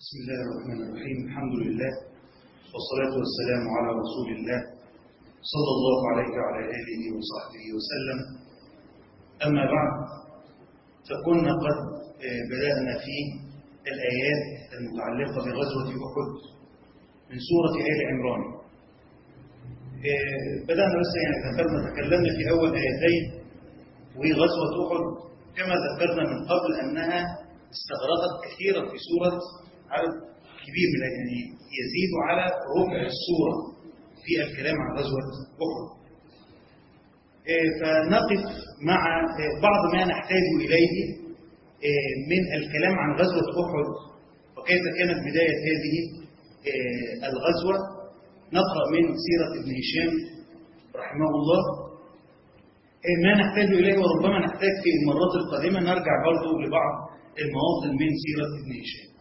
بسم الله الرحمن الرحيم الحمد لله والصلاة والسلام على رسول الله صلى الله عليه وعلى آله وصحبه وسلم أما بعد فكنا قد بدأنا في الآيات المتعلقة بغزوة أحد من سورة آل عمران بدأنا بس يعني ذكرنا تكلمنا في أول آيتين وغزوة أحد كما ذكرنا من قبل أنها استغرقت كثيرا في سورة عدد كبير من يعني يزيد على ربع السورة في الكلام عن غزوة أحد فنقف مع بعض ما نحتاج إليه من الكلام عن غزوة أحد وكيف كانت بداية هذه الغزوة نقرأ من سيرة ابن هشام رحمه الله ما نحتاج إليه وربما نحتاج في المرات القادمة نرجع برضه لبعض المواطن من سيرة ابن هشام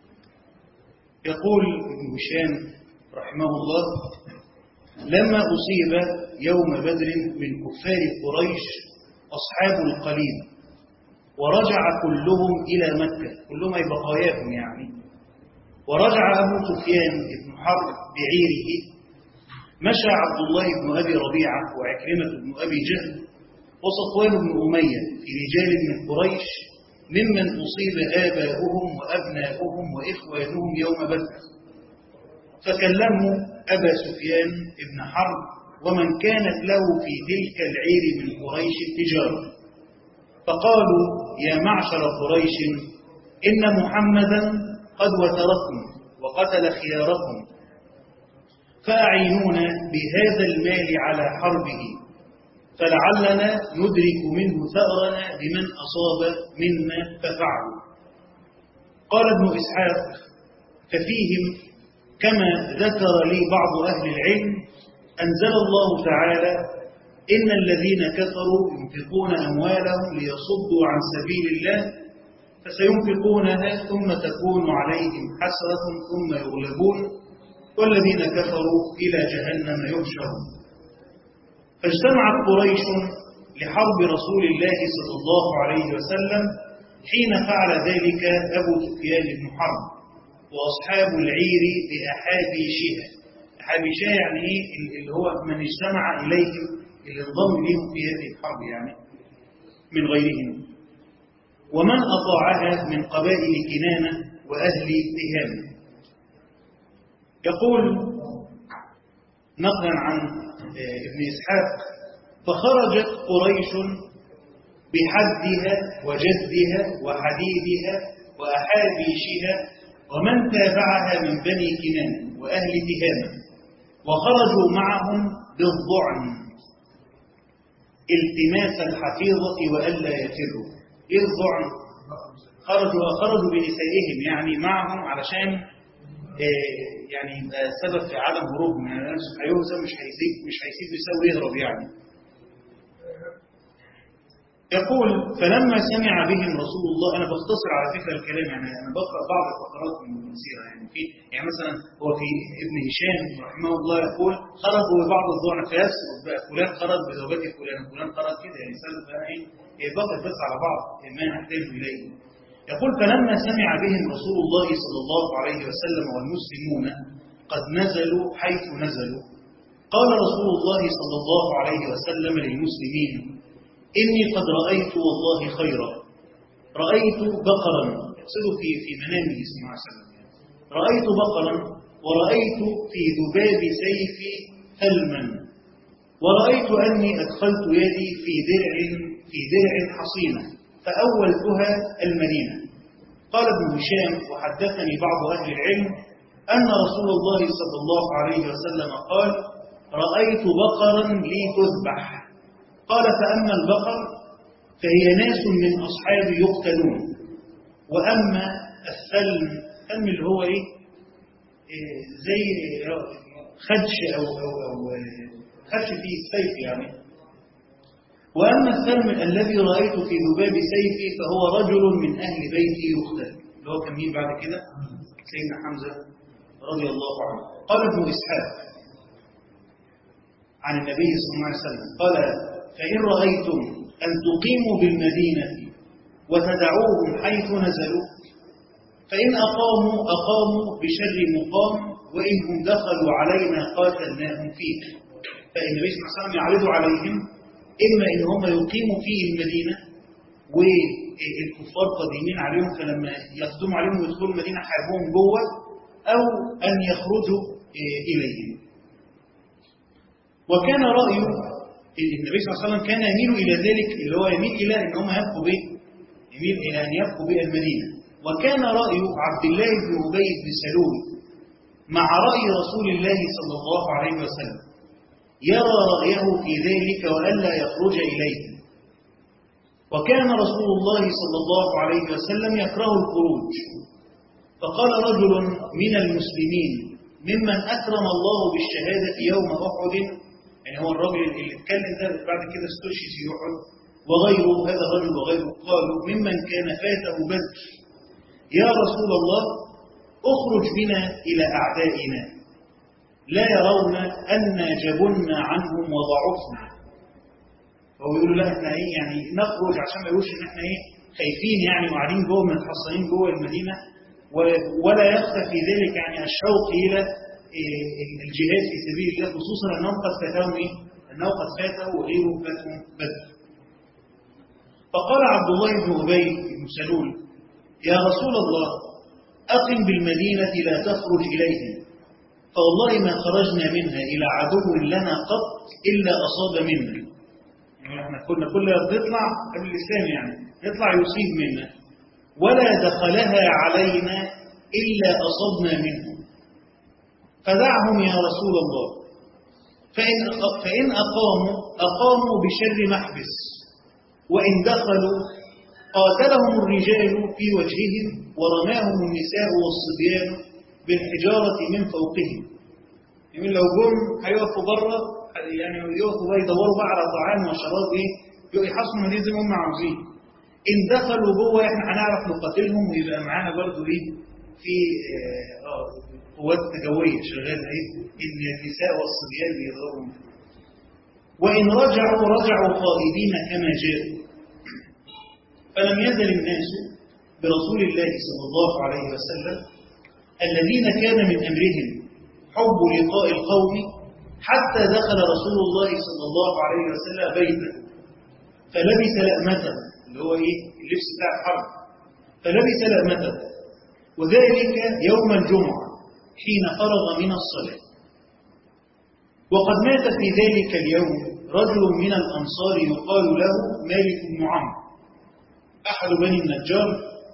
يقول ابن هشام رحمه الله لما أصيب يوم بدر من كفار قريش أصحاب القليل ورجع كلهم إلى مكة كلهم أي بقاياهم يعني ورجع أبو سفيان بن حرب بعيره مشى عبد الله بن أبي ربيعة وعكرمة بن أبي جهل وصفوان بن أمية في رجال من قريش ممن أصيب آباؤهم وأبناؤهم وإخوانهم يوم بدر فكلموا أبا سفيان بن حرب ومن كانت له في تلك العير من قريش التجارة فقالوا يا معشر قريش إن محمدا قد وتركم وقتل خياركم فأعينونا بهذا المال على حربه فلعلنا ندرك منه ثأرنا لمن أصاب منا ففعلوا قال ابن إسحاق ففيهم كما ذكر لي بعض أهل العلم أنزل الله تعالى إن الذين كفروا ينفقون أموالهم ليصدوا عن سبيل الله فسينفقونها ثم تكون عليهم حسرة ثم يغلبون والذين كفروا إلى جهنم يحشرون فاجتمعت قريش لحرب رسول الله صلى الله عليه وسلم حين فعل ذلك أبو سفيان بن حرب وأصحاب العير بأحابيشها أحابيشها يعني إيه اللي هو من اجتمع إليهم اللي انضم إليهم في هذه الحرب يعني من غيرهم ومن أطاعها من قبائل كنانة وأهل تهامة يقول نقلا عن ابن إسحاق فخرجت قريش بحدها وجدها وحديدها وأحابيشها ومن تابعها من بني كنان وأهل تهامة وخرجوا معهم بالضعن التماس الحفيظة وألا يفروا إيه الضعن؟ خرجوا وخرجوا بنسائهم يعني معهم علشان يعني يبقى سبب في عدم هروبهم يعني الناس هيهزم مش هيسيب مش هيسيب يساوي يهرب يعني يقول فلما سمع بهم رسول الله انا بختصر على فكره الكلام يعني انا بقرا بعض الفقرات من السيره يعني في يعني مثلا هو في ابن هشام رحمه الله يقول خرجوا ببعض الظن فيس فلان خرج بزوجته فلان فلان خرج كده يعني سلف ايه بقى بس على بعض ما نحتاج اليه يقول فلما سمع بهم رسول الله صلى الله عليه وسلم والمسلمون قد نزلوا حيث نزلوا قال رسول الله صلى الله عليه وسلم للمسلمين إني قد رأيت والله خيرا رأيت بقرا يقصد في في منامه صلى الله عليه وسلم رأيت بقرا ورأيت في ذباب سيفي ثلما ورأيت أني أدخلت يدي في درع في درع حصينة فأولتها المدينة قال ابن هشام وحدثني بعض أهل العلم أن رسول الله صلى الله عليه وسلم قال رأيت بقرا لي تذبح قال فأما البقر فهي ناس من أصحابي يقتلون وأما الثلم الثلم اللي هو إيه زي خدش أو, أو, أو خدش فيه السيف يعني وأما الثلم الذي رأيت في ذباب سيفي فهو رجل من أهل بيتي يقتل اللي هو كان مين بعد كده سيدنا حمزة رضي الله عنه قال ابن إسحاق عن النبي صلى الله عليه وسلم قال فإن رأيتم أن تقيموا بالمدينة وتدعوهم حيث نزلوا فإن أقاموا أقاموا بشر مقام وإن هم دخلوا علينا قاتلناهم فيه فالنبي صلى الله عليه وسلم يعرض عليهم إما إن هم يقيموا فيه المدينة والكفار قادمين عليهم فلما يقدموا عليهم ويدخلوا المدينة حاربوهم جوه أو أن يخرجوا إليهم وكان رأي النبي صلى الله عليه وسلم كان يميل إلى ذلك اللي هو يميل إلى أن هم يبقوا به يميل إلى أن يبقوا به المدينة وكان رأي عبد الله بن أبي بن سلول مع رأي رسول الله صلى الله عليه وسلم يرى رأيه في ذلك وألا يخرج إليه وكان رسول الله صلى الله عليه وسلم يكره الخروج فقال رجل من المسلمين ممن أكرم الله بالشهادة يوم أحد يعني هو الرجل اللي اتكلم ده بعد كده استشهد في أحد وغيره هذا الرجل وغيره قالوا ممن كان فاته بدر يا رسول الله اخرج بنا إلى أعدائنا لا يرون أن جبنا عنهم وضعفنا فهو يقولوا لا احنا ايه يعني نخرج عشان ما يقولوش ان احنا ايه خايفين يعني وقاعدين جوه متحصنين جوه المدينه ولا يخفى في ذلك يعني الشوق الى الجهاد في سبيل الله خصوصا انهم قد فاتهم ايه؟ انه قد فاته وغيره فاتهم بدر. فقال عبد الله بن ابي بن سلول يا رسول الله اقم بالمدينه لا تخرج اليهم فوالله ما خرجنا منها الى عدو لنا قط الا اصاب منا. يعني احنا كنا كل ما بنطلع قبل الاسلام يعني يطلع يصيب منا ولا دخلها علينا إلا أصبنا منهم فدعهم يا رسول الله فإن, فإن أقاموا أقاموا بشر محبس وإن دخلوا قاتلهم الرجال في وجههم ورماهم النساء والصبيان بالحجارة من فوقهم يعني لو جم هيقفوا بره يعني يقفوا بقى يدوروا بقى على طعام وشراب ايه يحصلوا مدينة زي ما هم عاوزين ان دخلوا جوه احنا هنعرف نقاتلهم ويبقى معانا برضه ايه في اه قوات جويه شغاله ايه ان النساء والصبيان بيضربوا وان رجعوا رجعوا خائبين كما جاءوا فلم يزل الناس برسول الله صلى الله عليه وسلم الذين كان من امرهم حب لقاء القوم حتى دخل رسول الله صلى الله عليه وسلم بيته فلبس لأمته اللي هو ايه اللبس بتاع الحرب فلبس لأمته وذلك يوم الجمعة حين فرغ من الصلاة وقد مات في ذلك اليوم رجل من الأنصار يقال له مالك بن عمرو أحد بني النجار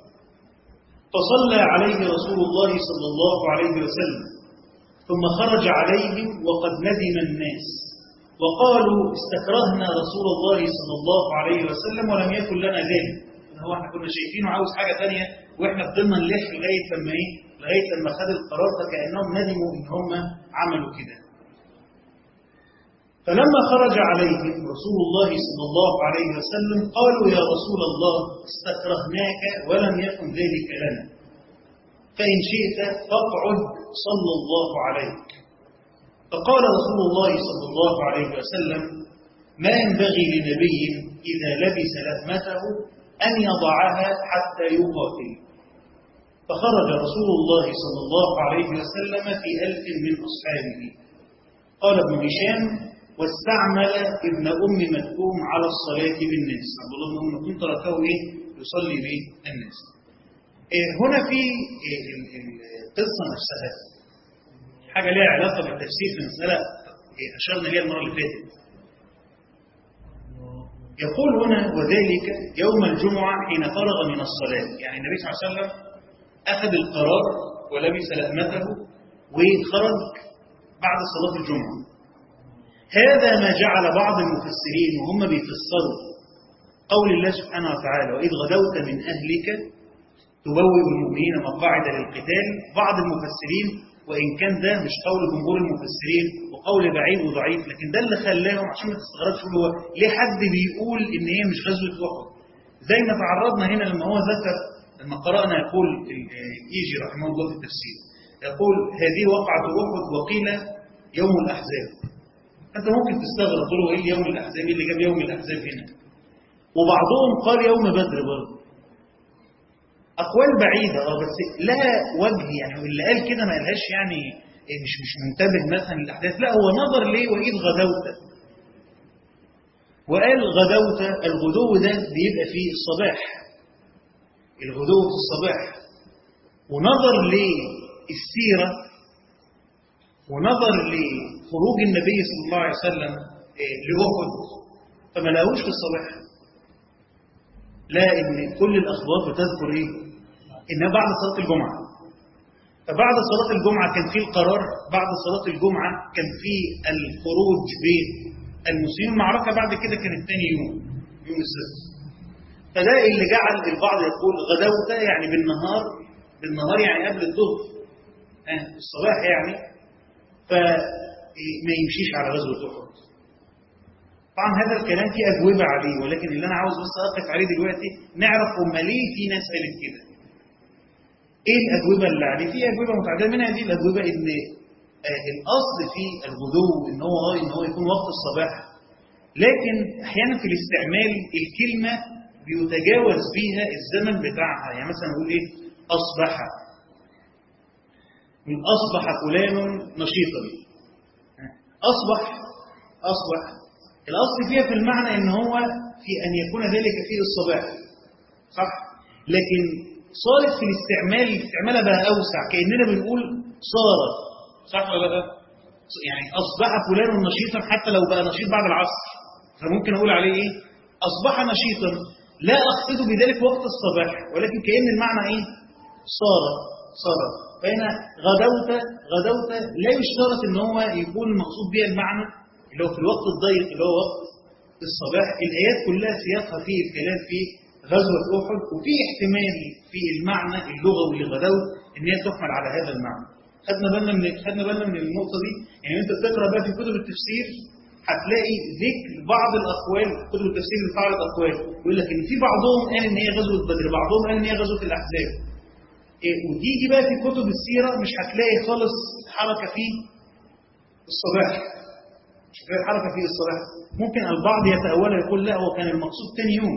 فصلى عليه رسول الله صلى الله عليه وسلم ثم خرج عليهم وقد ندم الناس وقالوا استكرهنا رسول الله صلى الله عليه وسلم ولم يكن لنا ذلك هو احنا كنا شايفينه عاوز حاجة ثانيه واحنا فضلنا نلف لغاية لما ايه لغاية لما خد القرار فكأنهم ندموا ان هم عملوا كده فلما خرج عليهم رسول الله صلى الله عليه وسلم قالوا يا رسول الله استكرهناك ولم يكن ذلك لنا فإن شئت فاقعد صلى الله عليك فقال رسول الله صلى الله عليه وسلم ما ينبغي لنبي إذا لبس لهمته أن يضعها حتى يقاتل فخرج رسول الله صلى الله عليه وسلم في ألف من أصحابه قال ابن هشام واستعمل ابن أم مكتوم على الصلاة بالناس عبد الله بن أم مكتوم تركه إيه يصلي به الناس إيه هنا في إيه القصة نفسها حاجة لها علاقة بالتفسير في مسألة إيه أشرنا ليها المرة اللي فاتت يقول هنا وذلك يوم الجمعة حين فرغ من الصلاة يعني النبي صلى الله عليه وسلم أخذ القرار ولبس لأمته وخرج بعد صلاة الجمعة هذا ما جعل بعض المفسرين وهم بيفسروا قول الله سبحانه وتعالى وإذ غدوت من أهلك تبوئ المؤمنين مقاعد للقتال بعض المفسرين وإن كان ده مش قول جمهور المفسرين وقول بعيد وضعيف لكن ده اللي خلاهم عشان ما تستغربش هو ليه حد بيقول إن هي مش غزوة أحد زي ما تعرضنا هنا لما هو ذكر لما قرأنا يقول إيجي رحمه الله في التفسير يقول هذه وقعة أحد وقيل يوم الأحزاب أنت ممكن تستغرب تقول إيه يوم الأحزاب اللي جاب يوم الأحزاب هنا وبعضهم قال يوم بدر برضه أقوال بعيدة اه بس لها وجه يعني اللي قال كده ما قالهاش يعني مش مش منتبه مثلا للأحداث لا هو نظر ليه وإذ غدوت وقال غدوت الغدو ده بيبقى فيه الصباح الغدو في الصباح ونظر للسيرة ونظر لخروج النبي صلى الله عليه وسلم لأحد فما لاقوش في الصباح لا إن كل الأخبار بتذكر إيه إنها بعد صلاة الجمعة فبعد صلاة الجمعة كان في القرار بعد صلاة الجمعة كان في الخروج بالمسلمين معركة بعد كده كانت تاني يوم يوم السبت فده اللي جعل البعض يقول غدوت يعني بالنهار بالنهار يعني قبل الظهر آه الصباح يعني فما يمشيش على غزوة أحد طبعا هذا الكلام فيه أجوبة عليه ولكن اللي أنا عاوز بس أقف عليه دلوقتي نعرف هم ليه في ناس قالت كده ايه الاجوبه اللي عليه في اجوبه متعدده من هذه الاجوبه ان آه الاصل في الغدو ان هو ان هو يكون وقت الصباح لكن احيانا في الاستعمال الكلمه بيتجاوز بيها الزمن بتاعها يعني مثلا نقول ايه اصبح من اصبح فلان نشيطا اصبح اصبح الاصل فيها في المعنى ان هو في ان يكون ذلك في الصباح صح لكن صارت في الاستعمال استعمالها بقى أوسع كأننا بنقول صار صح ولا لا يعني أصبح فلان نشيطا حتى لو بقى نشيط بعد العصر فممكن أقول عليه إيه أصبح نشيطا لا أقصد بذلك وقت الصباح ولكن كأن المعنى إيه صار صار فهنا غدوت غدوت لا يشترط ان هو يكون المقصود بها المعنى اللي هو في الوقت الضيق اللي هو وقت الصباح الآيات كلها سياقها فيه الكلام فيه غزوة أحد وفي احتمال في المعنى اللغوي لغدوت ان هي تحمل على هذا المعنى خدنا بالنا من خدنا بالنا من النقطة دي يعني انت بتقرا بقى في كتب التفسير هتلاقي ذكر بعض الأقوال كتب التفسير اللي فعلت أقوال يقول لك إن في بعضهم قال إن هي غزوة بدر بعضهم قال إن هي غزوة الأحزاب إيه وتيجي بقى في كتب السيرة مش هتلاقي خالص حركة في الصباح مش هتلاقي حركة في الصباح ممكن البعض يتأول يقول لا هو كان المقصود تاني يوم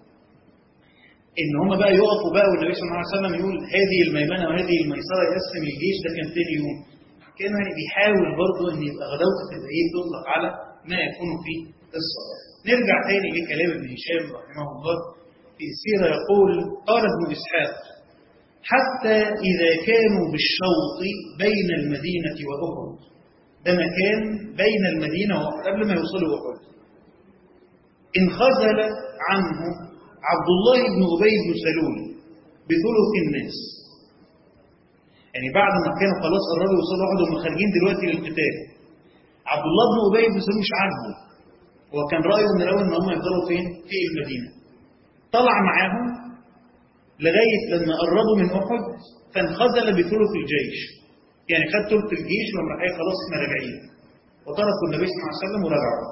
ان هم بقى يقفوا بقى والنبي صلى الله عليه وسلم يقول هذه الميمنه وهذه الميسره يقسم الجيش ده كان تاني يوم كانه يعني بيحاول برضه ان يبقى غدوه تبقى ايه تطلق على ما يكون في الصلاه نرجع تاني لكلام ابن هشام رحمه الله في السيره يقول قال ابن اسحاق حتى اذا كانوا بالشوط بين المدينه واحد ده مكان بين المدينه واحد قبل ما يوصلوا احد انخزل عنه عبد الله بن أبي بن سلول بثلث الناس يعني بعد ما كانوا خلاص قرروا يوصلوا واحد وهم خارجين دلوقتي للقتال عبد الله بن أبي بن سلول مش عاجبه هو كان رأيه من الأول إن هم يفضلوا فين؟ في المدينة طلع معاهم لغاية لما قربوا من أحد فانخزل بثلث الجيش يعني خد ثلث الجيش وهم رايحين خلاص احنا راجعين وتركوا النبي صلى الله عليه وسلم ورجعوا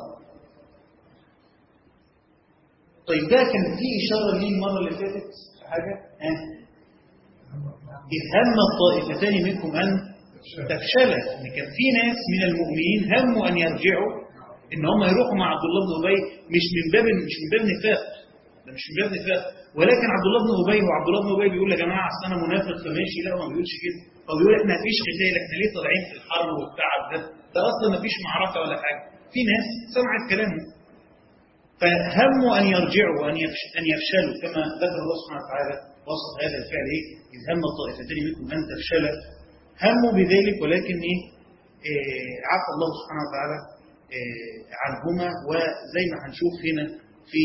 طيب ده كان في إشارة ليه المرة اللي فاتت حاجة ها إذ هم الطائفتان منكم أن تفشلا إن كان في ناس من المؤمنين هموا أن يرجعوا إن هم يروحوا مع عبد الله بن أبي مش من باب مش من باب نفاق ده مش من باب نفاق ولكن عبد الله بن أبي وعبد الله بن أبي بيقول يا جماعة أصل أنا منافق فماشي لا هو ما بيقولش كده هو بيقول إحنا مفيش قتال إحنا ليه طالعين في الحرب والتعب ده ده أصلا مفيش معركة ولا حاجة في ناس سمعت كلامه فهموا أن يرجعوا وأن أن يفشلوا كما ذكر الله سبحانه وتعالى وصف هذا الفعل إيه؟ إذ هم الطائفتين منكم أن تفشلا هموا بذلك ولكن إيه؟ إيه عفى الله سبحانه وتعالى إيه عنهما وزي ما هنشوف هنا في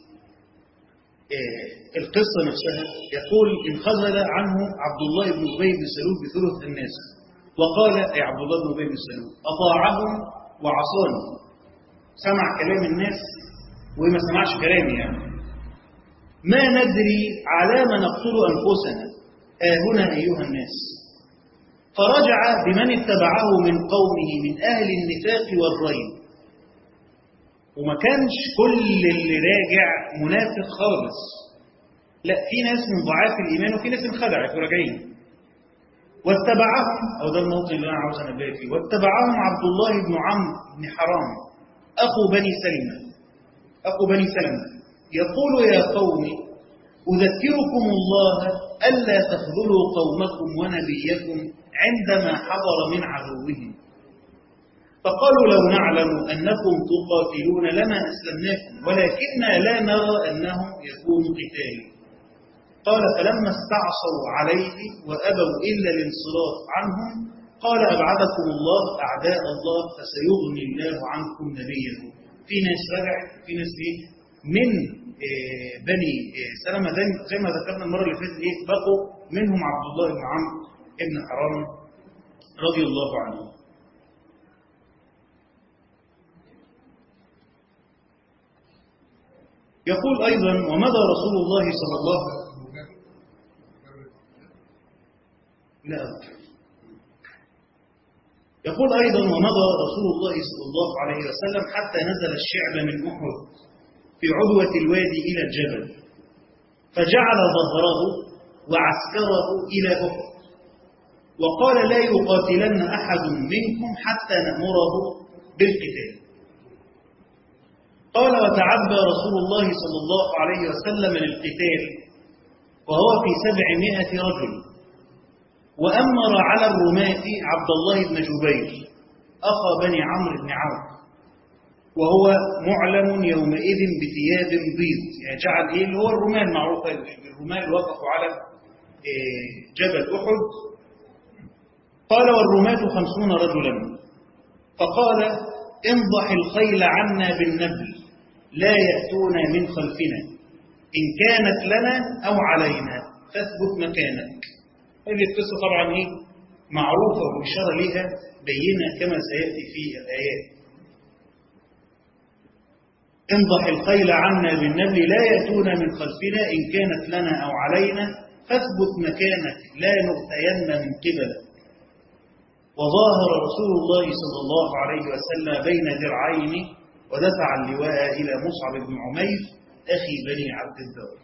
إيه القصة نفسها يقول انخذل عنه عبد الله بن أبي بن سلول بثلث الناس وقال أي عبد الله بن أبي بن سلول أطاعهم وعصاني سمع كلام الناس وما سمعش كلامي يعني ما ندري على ما نقتل أنفسنا آه هنا أيها الناس فرجع بمن اتبعه من قومه من أهل النفاق والريب وما كانش كل اللي راجع منافق خالص لا في ناس من ضعاف الإيمان وفي ناس انخدعت وراجعين واتبعهم أو ده الموطن اللي أنا عاوز أنبه فيه واتبعهم عبد الله بن عمرو بن حرام أخو بني سلمة أخو بني سلمة يقول يا قوم أذكركم الله ألا تخذلوا قومكم ونبيكم عندما حضر من عدوهم فقالوا لو نعلم أنكم تقاتلون لما أسلمناكم ولكننا لا نرى أنه يكون قتال قال فلما استعصوا عليه وأبوا إلا الانصراف عنهم قال أبعدكم الله أعداء الله فسيغني الله عنكم نبيه في ناس رجع في ناس إيه من إيه بني إيه سلمة زي ما ذكرنا المرة اللي فاتت إيه بقوا منهم عبد الله بن عمرو بن حرام رضي الله عنه يقول أيضا ومضى رسول الله صلى الله عليه وسلم لا يقول أيضا ومضى رسول الله صلى الله عليه وسلم حتى نزل الشعب من أحد في عدوة الوادي إلى الجبل فجعل ظهره وعسكره إلى أحد وقال لا يقاتلن أحد منكم حتى نأمره بالقتال قال وتعبى رسول الله صلى الله عليه وسلم للقتال وهو في سبعمائة رجل وأمر على الرماة عبد الله بن جبير أخا بني عمرو بن عوف وهو معلم يومئذ بثياب بيض يعني جعل إيه اللي هو الرماة المعروفة الرماة اللي وقفوا على جبل أحد قال والرماة خمسون رجلا فقال انضح الخيل عنا بالنبل لا يأتون من خلفنا إن كانت لنا أو علينا فاثبت مكانك هذه القصة طبعا إيه؟ معروفة والإشارة لها بينة كما سيأتي في الآيات انضح الخيل عنا بالنبل لا يأتون من خلفنا إن كانت لنا أو علينا فاثبت مكانك لا نؤتين من قبلك وظاهر رسول الله صلى الله عليه وسلم بين درعين ودفع اللواء إلى مصعب بن عمير أخي بني عبد الدار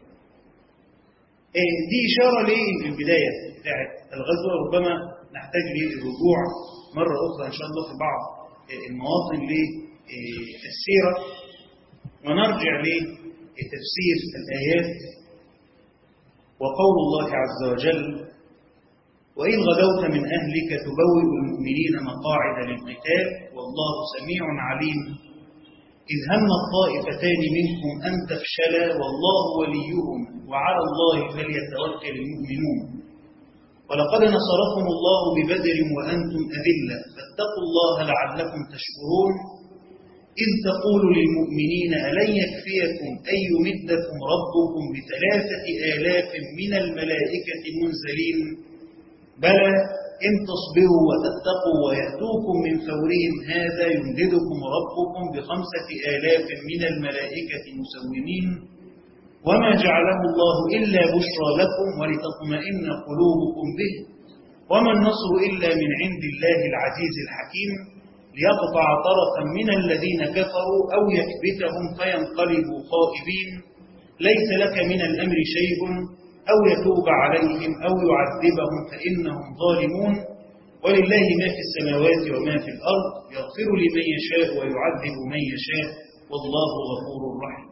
دي إشارة للبداية بتاعت الغزوة ربما نحتاج للرجوع مرة أخرى إن شاء الله في بعض المواطن للسيرة ونرجع لتفسير الآيات وقول الله عز وجل وإن غدوت من أهلك تبوئ المؤمنين مقاعد للقتال والله سميع عليم إذ هم الطائفتان منكم أن تفشلا والله وليهم وعلى الله فليتوكل المؤمنون ولقد نصركم الله ببدر وأنتم أذلة فاتقوا الله لعلكم تشكرون إذ تقول للمؤمنين ألن يكفيكم أن يمدكم ربكم بثلاثة آلاف من الملائكة منزلين بلى إن تصبروا وتتقوا ويأتوكم من فورهم هذا يمددكم ربكم بخمسة آلاف من الملائكة مسومين وما جعله الله إلا بشرى لكم ولتطمئن قلوبكم به وما النصر إلا من عند الله العزيز الحكيم ليقطع طرفا من الذين كفروا أو يكبتهم فينقلبوا خائبين ليس لك من الأمر شيء أو يتوب عليهم أو يعذبهم فإنهم ظالمون ولله ما في السماوات وما في الأرض يغفر لمن يشاء ويعذب من يشاء والله غفور رحيم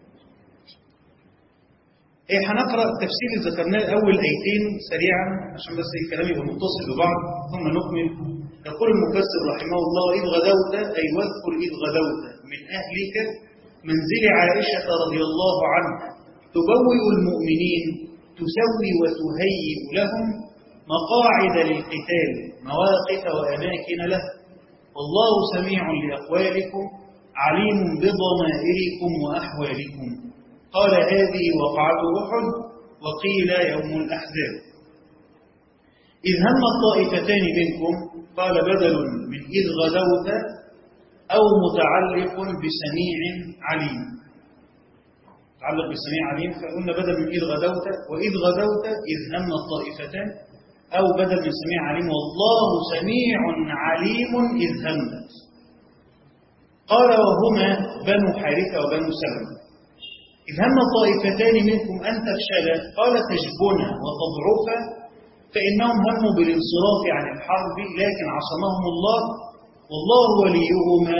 إيه هنقرأ التفسير اللي ذكرناه أول آيتين سريعا عشان بس الكلام يبقى متصل ببعض ثم نكمل يقول المفسر رحمه الله إذ غدوت أي واذكر إذ غدوت من أهلك منزل عائشة رضي الله عنها تبوئ المؤمنين تسوي وتهيئ لهم مقاعد للقتال مواقف وأماكن له والله سميع لأقوالكم عليم بضمائركم وأحوالكم قال هذه وقعة أحد وقيل يوم الأحزاب إذ هم الطائفتان منكم قال بدل من إذ غدوت أو متعلق بسميع عليم متعلق بسميع عليم فقلنا بدل من إذ غدوت وإذ غدوت إذ هم الطائفتان أو بدل من سميع عليم والله سميع عليم إذ همت قال وهما بنو حارثة وبنو سلمة إذ هم طائفتان منكم أن تفشلا قال تجبنا وتضعفا فإنهم هموا بالانصراف عن الحرب لكن عصمهم الله والله وليهما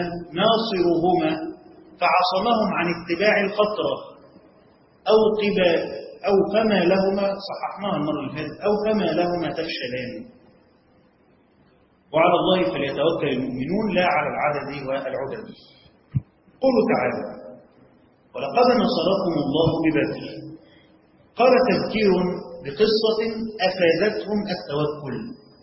ناصرهما فعصمهم عن اتباع الخطرة أوقب أو فما لهما صححناها المرة اللي فاتت أو فما لهما تفشلان وعلى الله فليتوكل المؤمنون لا على العدد والعدد قولوا تعالى ولقد نصركم الله ببدر قال تذكير بقصة أفادتهم التوكل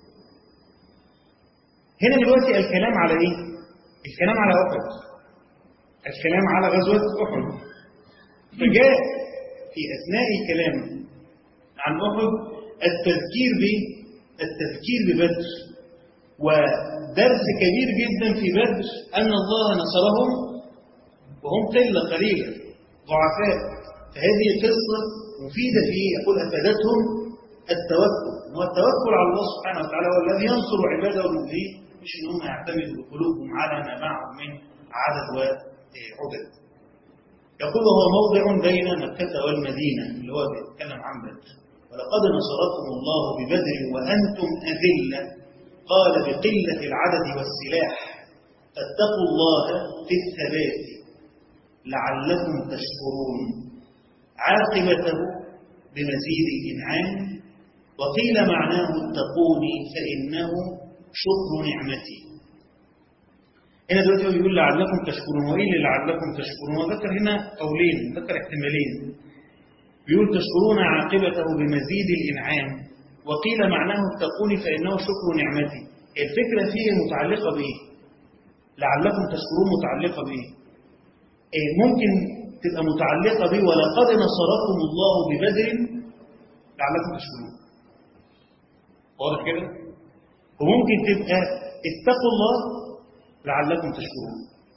هنا دلوقتي الكلام على إيه؟ الكلام على أحد الكلام على غزوة أحد فجاء في أثناء الكلام عن أحد التذكير ب التذكير ببدر ودرس كبير جدا في بدر أن الله نصرهم وهم قلة قليلة ضعفاء فهذه قصة مفيدة في يقول أفادتهم التوكل والتوكل على الله سبحانه وتعالى هو الذي ينصر عباده المؤمنين مش ان هم يعتمدوا بقلوبهم على ما معهم من عدد وعدد يقول هو موضع بين مكة والمدينة اللي هو بيتكلم عن بدر ولقد نصركم الله ببدر وأنتم أذلة قال بقلة العدد والسلاح فاتقوا الله في الثبات لعلكم تشكرون عاقبته بمزيد الإنعام وقيل معناه اتقوني فإنه شكر نعمتي هنا دلوقتي هو بيقول لعلكم تشكرون وايه اللي لعلكم تشكرون وذكر هنا قولين ذكر احتمالين بيقول تشكرون عاقبته بمزيد الانعام وقيل معناه اتقوني فانه شكر نعمتي الفكره فيه متعلقه بايه لعلكم تشكرون متعلقه بايه إيه ممكن تبقى متعلقه به ولقد نصركم الله ببدر لعلكم تشكرون واضح كده وممكن تبقى اتقوا الله لعلكم تشكرون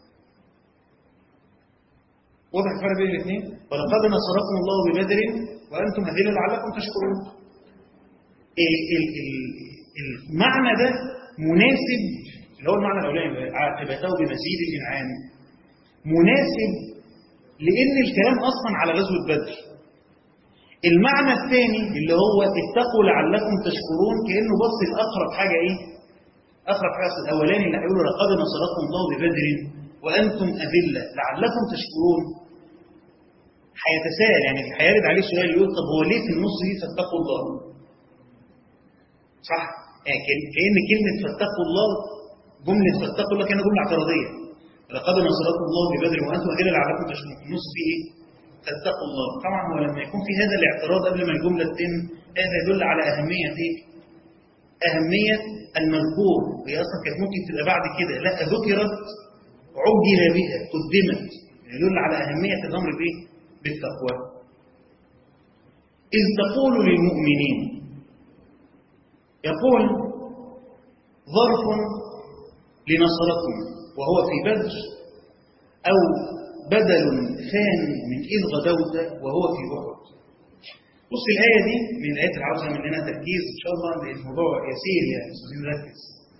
واضح الفرق بين الاثنين ولقد نصركم الله ببدر وانتم اذله لعلكم تشكرون المعنى ده مناسب اللي هو المعنى الاولاني عاقبته بمزيد الانعام مناسب لان الكلام اصلا على غزوه بدر المعنى الثاني اللي هو اتقوا لعلكم تشكرون كانه بص لاقرب حاجه ايه اقرب حاجه الاولاني اللي هيقولوا لقد نصركم الله ببدر وانتم اذله لعلكم تشكرون هيتساءل يعني هيرد عليه سؤال يقول طب هو ليه في النص دي فاتقوا الله صح يعني كان كلمه فاتقوا الله جمله فاتقوا الله كانها جمله اعتراضيه لقد نصركم الله ببدر وانتم اذله لعلكم تشكرون في النص فيه ايه فاتقوا الله طبعا هو لما يكون في هذا الاعتراض قبل ما الجمله تتم هذا يدل على اهميه ايه اهميه المذكور هي اصلا كانت ممكن تبقى بعد كده لا ذكرت عجل بها قدمت يدل على اهميه الامر بايه بالتقوى اذ تقول للمؤمنين يقول ظرف لنصركم وهو في بدر او بدل ثاني من اذ غدوت وهو في احد بص الآية دي من الآيات اللي عاوزة مننا تركيز إن شاء الله لأن الموضوع يسير يعني بس عايزين نركز.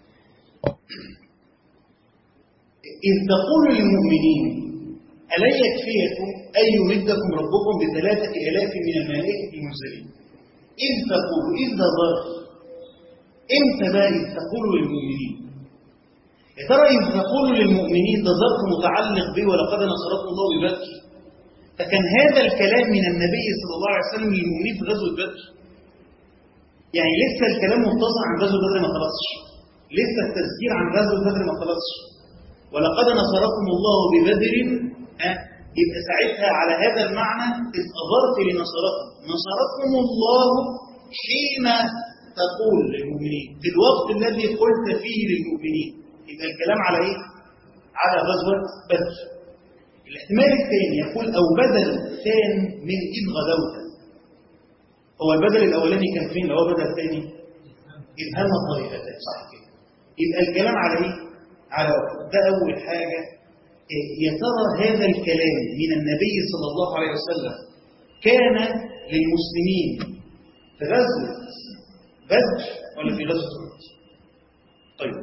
إذ تقول للمؤمنين ألا يكفيكم أن يمدكم ربكم بثلاثة آلاف من الملائكة المنزلين. إذ تقول إذ ده ظرف إمتى بقى إذ تقول للمؤمنين؟ يا ترى إذ تقول للمؤمنين ده ظرف متعلق به ولقد نصركم الله ببدر فكان هذا الكلام من النبي صلى الله عليه وسلم للمؤمنين في غزوة بدر يعني لسه الكلام متصل عن غزوة بدر ما خلصش لسه التذكير عن غزوة بدر ما خلصش ولقد نصركم الله ببدر أه؟ يبقى ساعتها على هذا المعنى تبقى ظرف لنصركم نصركم الله حين تقول للمؤمنين في الوقت الذي قلت فيه للمؤمنين يبقى الكلام على ايه؟ على غزوة بدر الاحتمال الثاني يقول أو بدل ثاني من إذ غدوت هو البدل الأولاني كان فين اللي هو بدل ثاني إذ هم الطائفتان صح كده يبقى الكلام على إيه؟ على ده أول حاجة يا ترى هذا الكلام من النبي صلى الله عليه وسلم كان للمسلمين في غزوة بدر ولا في غزوة أحد؟ طيب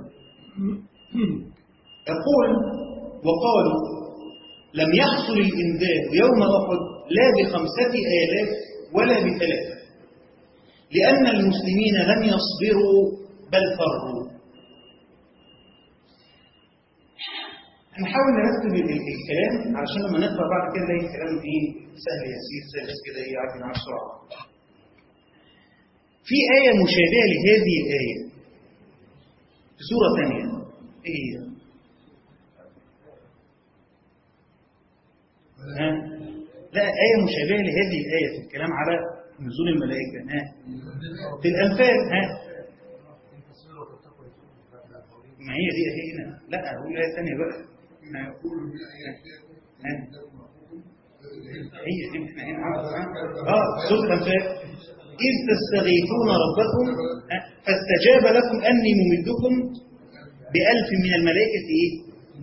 يقول وقالوا لم يحصل الإنذار يوم أحد لا بخمسة آلاف ولا بثلاثة لأن المسلمين لم يصبروا بل فروا نحاول نرتب ال- ال- الكلام علشان لما نقرا بعد كده نلاقي الكلام ايه سهل يسير سهل كده ايه يعدي معانا بسرعه. في آية مشابهة لهذه الآية في سورة ثانية ايه هي؟ ها؟ لا آية مشابهة لهذه الآية في الكلام على نزول الملائكة ها؟ في الأنفال ها؟ ما هي دي اهي هنا لا أقول آية ثانية بقى ها؟ ها؟ هي دي احنا هنا اه سورة الأنفال إذ تستغيثون ربكم ها؟ فاستجاب لكم أني ممدكم بألف من الملائكة إيه؟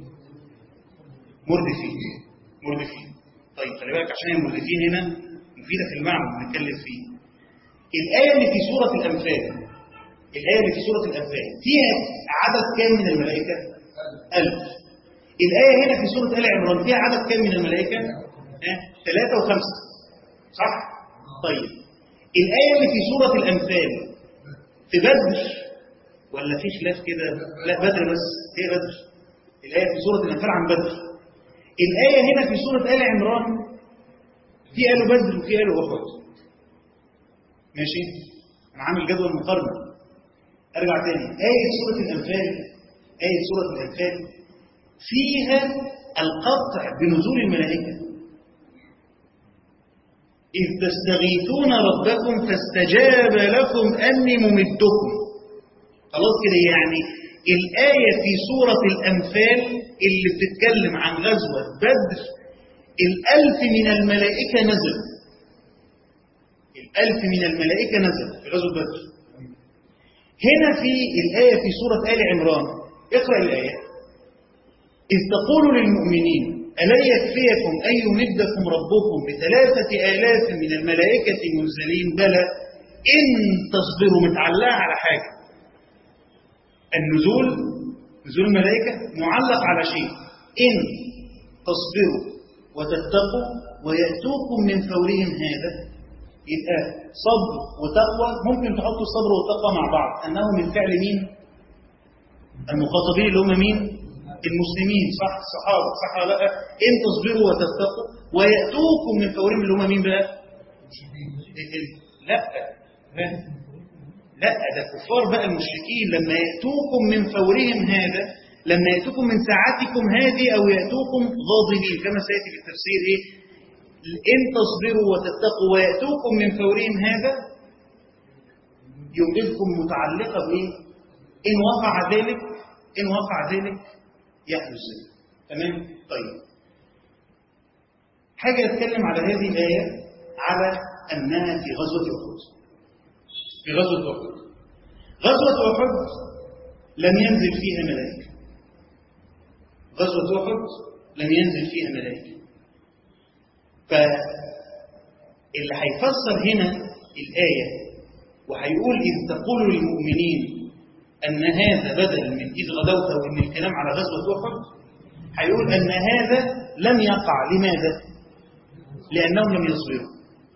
مردفين مردفين طيب خلي بالك عشان المردفين هنا مفيدة في المعنى اللي بنتكلم فيه الآية اللي في سورة الأنفال الآية اللي في سورة الأنفال فيها عدد كام من الملائكة؟ ألف الآية هنا في سورة آل عمران فيها عدد كام من الملائكة؟ ها؟ ثلاثة وخمسة صح؟ طيب الآية اللي في سورة الأنفال في بدر ولا في خلاف كده؟ لا بدر بس هي بدر الآية في سورة الأنفال عن بدر الآية هنا في سورة آل عمران في آل بدر وفي آل أحد ماشي؟ أنا عامل جدول مقارنة أرجع تاني آية سورة الأنفال آية سورة الأنفال فيها القطع بنزول الملائكة إذ تستغيثون ربكم فاستجاب لكم أني ممدكم خلاص كده يعني الآية في سورة الأنفال اللي بتتكلم عن غزوة بدر الألف من الملائكة نزل الألف من الملائكة نزل في غزوة بدر هنا في الآية في سورة آل عمران اقرأ الآية إذ تقول للمؤمنين ألا يكفيكم أن يمدكم ربكم بثلاثة آلاف من الملائكة منزلين بلى إن تصبروا متعلقة على حاجة النزول نزول الملائكة معلق على شيء إن تصبروا وتتقوا ويأتوكم من فورهم هذا يبقى صبر وتقوى ممكن تحطوا الصبر والتقوى مع بعض أنه من فعل مين؟ المخاطبين اللي هم مين؟ المسلمين صح الصحابة صح ولا لا إن تصبروا وتتقوا ويأتوكم من فورهم اللي هم مين بقى؟ لا لا ده كفار بقى المشركين لما يأتوكم من فورهم هذا لما يأتوكم من ساعتكم هذه أو يأتوكم غاضبين كما سيأتي في التفسير إيه إن تصبروا وتتقوا ويأتوكم من فورهم هذا يمددكم متعلقة بإيه إن وقع ذلك إن وقع ذلك يحدث ذلك تمام طيب حاجة أتكلم على هذه الآية على أنها في غزوة أحد في غزوة أحد غزوة أحد لم ينزل فيها ملائكة غزوة أحد لم ينزل فيها ملائكة فاللي هيفسر هنا الآية وهيقول إذ تقول للمؤمنين أن هذا بدل من إذ غدوت وإن الكلام على غزوة أحد هيقول أن هذا لم يقع لماذا؟ لأنهم لم يصبروا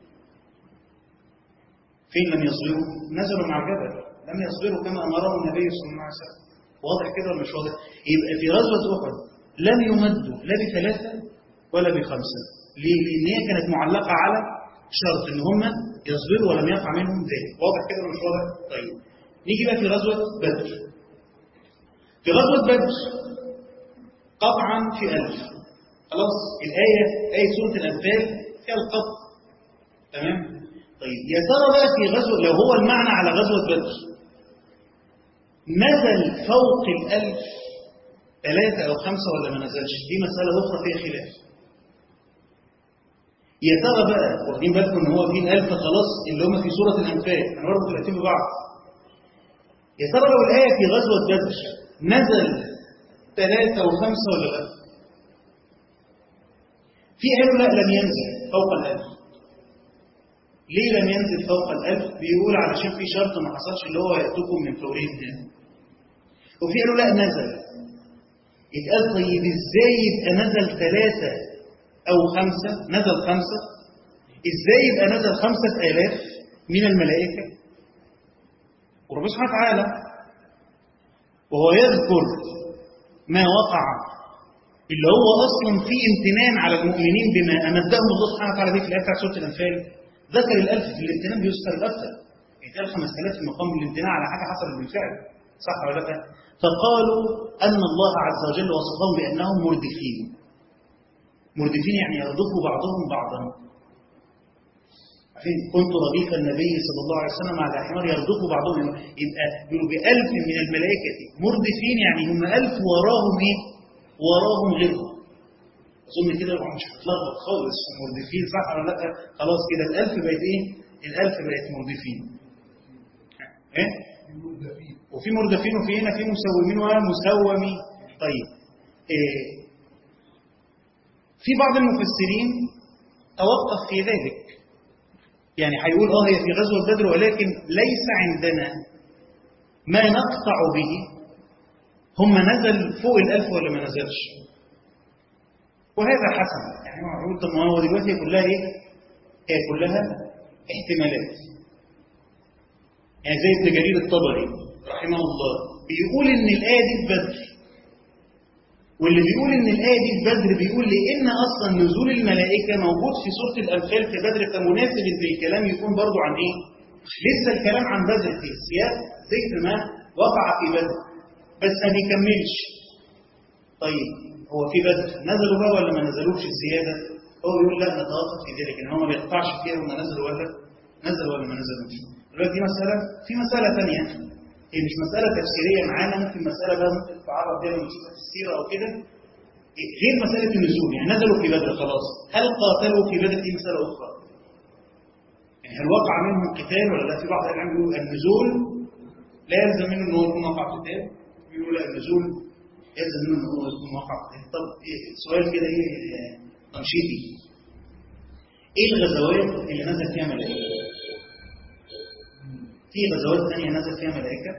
فين لم يصبروا؟ نزلوا مع الجبل لم يصبروا كما أمرهم النبي صلى الله عليه وسلم واضح كده ولا مش واضح؟ يبقى في غزوة أحد لم يمدوا لا بثلاثة ولا بخمسة ليه؟ لأن هي كانت معلقة على شرط إن هم يصبروا ولم يقع منهم ذلك واضح كده ولا مش واضح؟ طيب نيجي بقى في غزوة بدر في غزوة بدر قطعا في ألف خلاص الآية آية سورة الأنفال فيها القطع تمام طيب يا ترى بقى في غزوة لو هو المعنى على غزوة بدر نزل فوق الألف ثلاثة أو خمسة ولا ما نزلش دي مسألة أخرى فيها خلاف يا ترى بقى واخدين بالكم ان هو في الألف خلاص اللي هم في سورة الأنفال انا برضه تلاتين ببعض يا ترى لو الآية في غزوة بدر نزل ثلاثة وخمسة ولا لا؟ في قالوا لا لم ينزل فوق الألف ليه لم ينزل فوق الألف؟ بيقول علشان في شرط ما حصلش اللي هو يأتوكم من فورهم هنا وفي قالوا لا نزل يتقال طيب ازاي يبقى نزل ثلاثة أو خمسة نزل خمسة ازاي يبقى نزل خمسة آلاف من الملائكة وربنا سبحانه وتعالى وهو يذكر ما وقع اللي هو اصلا في امتنان على المؤمنين بما امدهم الله سبحانه وتعالى به في الايه بتاعت سوره الانفال ذكر الالف في الامتنان بيذكر الاكثر يتقال 5000 في مقام الامتناع على حاجه حصلت بالفعل صح ولا لا؟ فقالوا ان الله عز وجل وصفهم بانهم مردفين مردفين يعني يردف بعضهم بعضا عارفين كنت رضيف النبي صلى الله عليه وسلم على حمار يردف بعضهم يبقى يقولوا بألف من الملائكة مردفين يعني هم ألف وراهم إيه؟ وراهم غيرهم أظن كده الواحد مش هتلخبط خالص في مردفين صح ولا لا؟ خلاص كده الألف بقت إيه؟ الألف بقت مردفين إيه؟ وفي مردفين وفي هنا في مسومين ومسومي طيب إيه في بعض المفسرين توقف في ذلك يعني هيقول اه هي في غزوة بدر ولكن ليس عندنا ما نقطع به هم نزل فوق الألف ولا ما نزلش وهذا حسن يعني هو هيقول طب ما هو دلوقتي هي كلها ايه؟ هي كلها احتمالات يعني زي ابن جرير الطبري رحمه الله بيقول ان الآية دي في بدر واللي بيقول ان الآية دي في بدر بيقول لأن أصلا نزول الملائكة موجود في سورة الأنفال في بدر فمناسب ان الكلام يكون برضو عن إيه؟ لسه الكلام عن بدر في سياق ذكر ما وقع في بدر بس ما بيكملش طيب هو في بدر نزلوا بقى ولا ما نزلوش الزيادة؟ هو بيقول لا نتوقف في ذلك ان هو ما بيقطعش فيها وما نزلوا ولا نزل ولا ما نزلوش دلوقتي دي مسألة في مسألة ثانية هي مش مسألة تفسيرية معانا ممكن مسألة بقى ممكن تتعرض بيها لما نشوفها في السيرة أو كده غير مسألة النزول يعني نزلوا في بدر خلاص هل قاتلوا في بدر دي مسألة أخرى؟ يعني هل وقع منهم قتال ولا لا في بعض العلماء بيقولوا النزول لا يلزم منه ان هو يكون وقع قتال بيقولوا لا النزول يلزم منه ان هو يكون وقع قتال طب إيه سؤال كده ايه تنشيطي ايه الغزوات اللي نزل فيها ملائكة؟ في غزوات ثانية نزل فيها ملائكة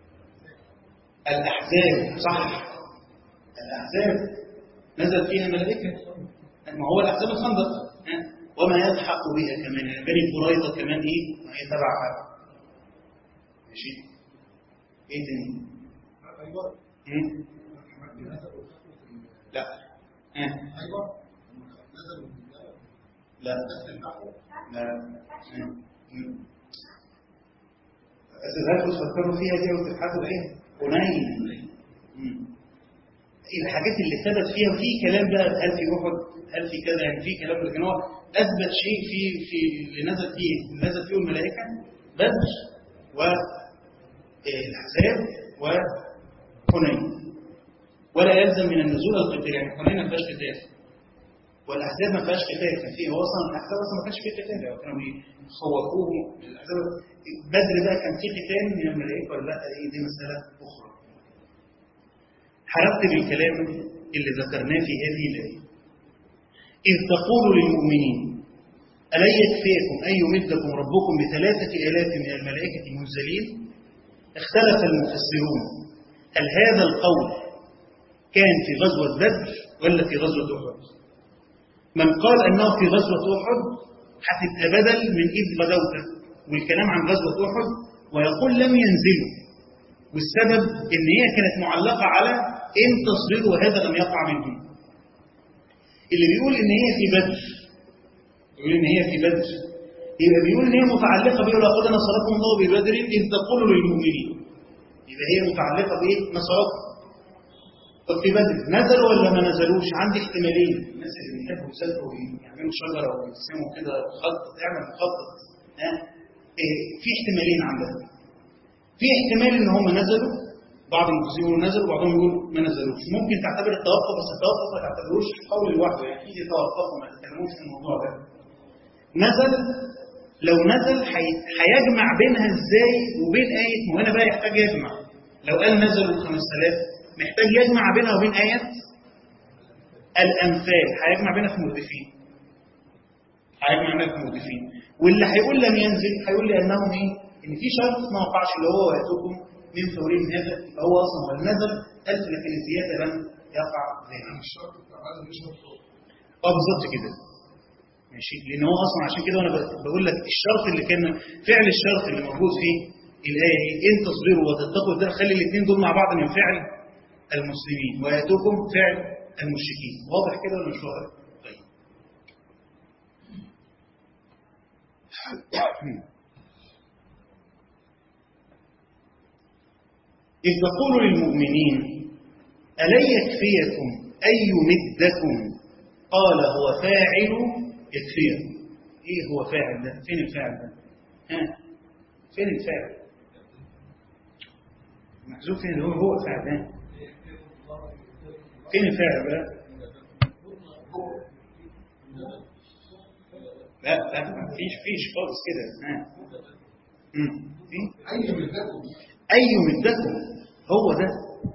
الأحزاب صح الأحزاب نزل فيها ملائكة ما هو الأحزاب الخندق وما يلحق بها كمان يعني بني قريظة كمان إيه ما هي تبعها ماشي إيه تاني هم؟ لا ها لا لا لا أساسات تفكروا فيها دي وتبحثوا ايه؟ قنين الحاجات اللي ثبت فيها في كلام بقى هل في احد هل في كذا يعني في كلام لكن هو اثبت شيء في في اللي نزل فيه اللي نزل فيه الملائكه بدر والاحزاب وحنين ولا يلزم من النزول القتال يعني حنين ما فيهاش قتال والاحزاب ما فيهاش قتال كان فيه هو اصلا الاحزاب اصلا ما كانش فيه قتال يعني كانوا بيخوفوه الاحزاب بدر بقى كان فيه قتال من الملائكه ولا لا دي مساله اخرى حرقت بالكلام اللي ذكرناه في هذه الايه اذ تقول للمؤمنين ألا يكفيكم أن يمدكم ربكم بثلاثة آلاف من الملائكة منزلين اختلف المفسرون هل هذا القول كان في غزوة بدر ولا في غزوة أحد من قال أنه في غزوة أحد هتبقى بدل من إذ غزوت والكلام عن غزوة أحد ويقول لم ينزلوا والسبب إن هي كانت معلقة على إن تصبروا وهذا لم يقع منهم اللي بيقول إن هي في بدر يقول إن هي في بدر يبقى بيقول إن هي متعلقة بيه لقد نصركم الله ببدر إذ تقولوا للمؤمنين يبقى هي متعلقة بإيه؟ نصركم طب في بدر نزلوا ولا ما نزلوش؟ عندي احتمالين الناس اللي بيحبوا يسافروا يعملوا شجرة ويرسموا كده خط اعمل مخطط ها إيه في احتمالين عندها في احتمال ان هم نزلوا بعض المفسرين يقولوا نزلوا وبعضهم يقولوا ما نزلوش ممكن تعتبر التوقف بس التوقف ما تعتبروش قول لوحده يعني في توقفوا ما تتكلموش في الموضوع ده نزل لو نزل هيجمع بينها ازاي وبين آية ما هنا بقى يحتاج يجمع لو قال نزلوا 5000 محتاج يجمع بينها وبين آية الأمثال هيجمع بينها في مردفين هيجمع بينها في مردفين واللي هيقول لم ينزل هيقول لأنهم إيه؟ إن في شرط ما وقعش اللي هو ويأتوكم من فورين هذا هو أصلا هو نزل ألف لكن الزيادة لم يقع ذلك. الشرط بتاع هذا مش مطلوب اه بالظبط كده ماشي لان هو اصلا عشان كده وانا بقول لك الشرط اللي كان فعل الشرط اللي موجود في الايه هي ان تصبروا وتتقوا ده خلي الاثنين دول مع بعض من فعل المسلمين وياتوكم فعل المشركين واضح كده ولا مش واضح؟ طيب إذ تقول للمؤمنين ألن يكفيكم أن يمدكم قال هو فاعل يكفيكم إيه هو فاعل ده؟ فين الفاعل ده؟ ها؟ فين الفاعل؟ محذوف فين هو هو فاعل ده؟ فين الفاعل بقى؟ لا لا ما فيش فيش خالص كده ها امم في أي ملككم اي مدكم هو ده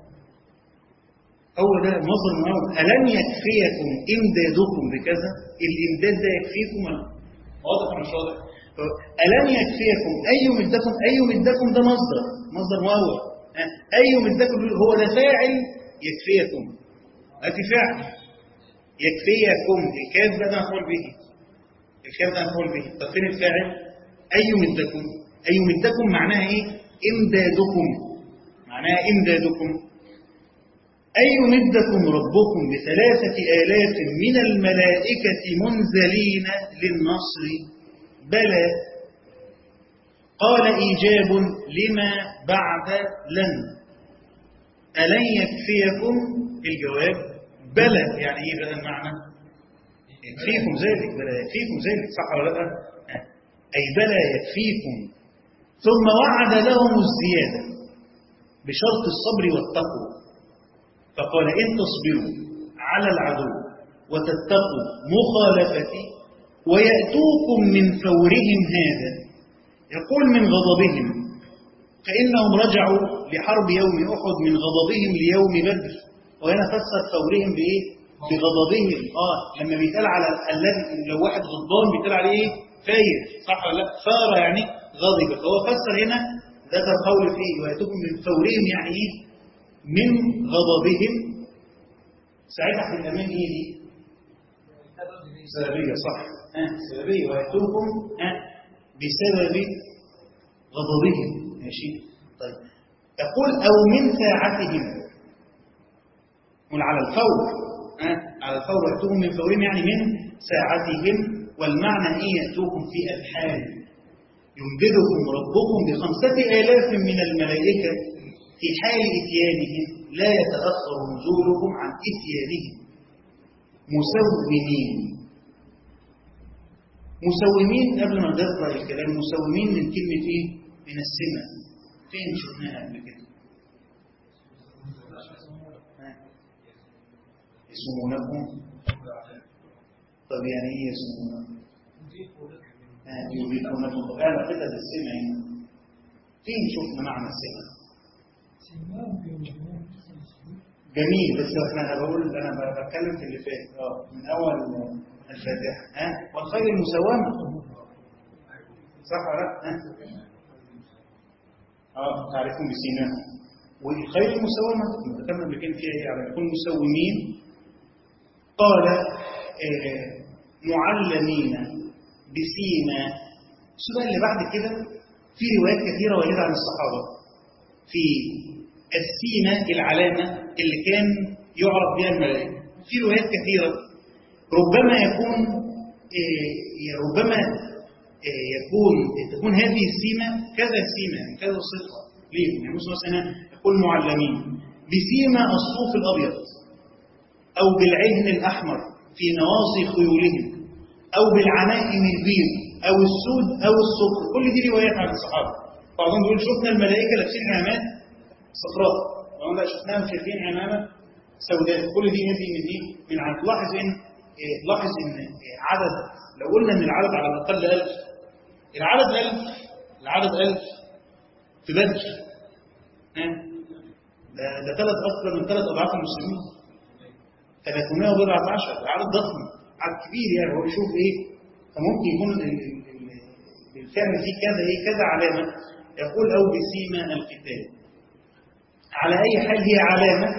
هو ده مصدر المعاون الم يكفيكم امدادكم بكذا الامداد ده يكفيكم ولا واضح ولا مش واضح الم يكفيكم اي مدكم اي مدكم ده مصدر مصدر مؤول ها؟ اي مدكم هو ده فاعل يكفيكم ادي فعل يكفيكم الكاف ده مفعول به الكاف ده مفعول به طب فين الفاعل اي مدكم اي مدكم معناها ايه امدادكم معناها امدادكم اي يمدكم ربكم بثلاثه الاف من الملائكه منزلين للنصر بلى قال ايجاب لما بعد لن الن يكفيكم الجواب بلى يعني ايه بقى المعنى يكفيكم ذلك بلى يكفيكم ذلك صح ولا لا أي بلى يكفيكم ثم وعد لهم الزيادة بشرط الصبر والتقوى فقال إن تصبروا على العدو وتتقوا مخالفتي ويأتوكم من فورهم هذا يقول من غضبهم فإنهم رجعوا لحرب يوم أحد من غضبهم ليوم بدر وهنا فسر فورهم بإيه؟ بغضبهم آه لما بيتقال على الذي لو واحد غضبان بيتقال عليه إيه؟ فاير صح ولا لا؟ فار يعني غضب فهو فسر هنا ذكر قول فيه ويأتوكم من فورهم يعني إيه؟ من غضبهم ساعتها هتبقى من إيه دي؟ سببية صح آه سببية ويأتوكم آه بسبب غضبهم ماشي طيب يقول أو من ساعتهم قل على الفور آه على الفور يأتوكم من فورهم يعني من ساعتهم والمعنى إيه يأتوكم في أبحال يمددكم ربكم بخمسة آلاف من الملائكة في حال إتيانهم لا يتأخر نزولكم عن إتيانهم مسومين مسومين قبل ما نقرأ الكلام مسومين من كلمة إيه؟ من السمة فين شفناها قبل كده؟ ها؟ يسمونكم طب يعني ايه يسمونكم؟ آه، يضيفونكم طب اعرف كده بالسمة هنا فين شفنا معنى السمة؟ جميل بس احنا انا بقول انا بتكلم في اللي فات اه من اول الفاتحه ها والخير المسومه صح ولا لا؟ ها؟ اه تعرفون بسيناهم والخير المسومه نتكلم بكلمه فيها ايه يعني يكون مسومين قال آه معلمين بسيما السؤال اللي بعد كده في روايات كثيره وارده عن الصحابه في السيمة العلامة اللي كان يعرف بها الملائكة في روايات كثيرة ربما يكون آه، ربما آه، يكون تكون هذه السيمة كذا سيمة يعني كذا صفة ليه؟ يعني مثلا يقول معلمين بسيمة الصوف الأبيض أو بالعهن الأحمر في نواصي خيولهم أو بالعمائم البيض أو السود أو الصفر كل دي روايات عن الصحابة بعضهم بيقول شفنا الملائكة لابسين عمامات صفراء وهم لا شفناهم شايفين عمامة سوداء كل دي هذه من ايه؟ من عدد لاحظ ان إيه، لاحظ ان إيه، عدد لو قلنا ان العدد على الاقل 1000 العدد 1000 العدد 1000 في بدر ها ده ده ثلاث اكثر من ثلاث اضعاف المسلمين 314 عدد ضخم عدد كبير يعني هو يشوف ايه فممكن يكون ال- ال- ال- الفعل فيه كذا ايه كذا علامه يقول او بسيما القتال على أي حال هي علامة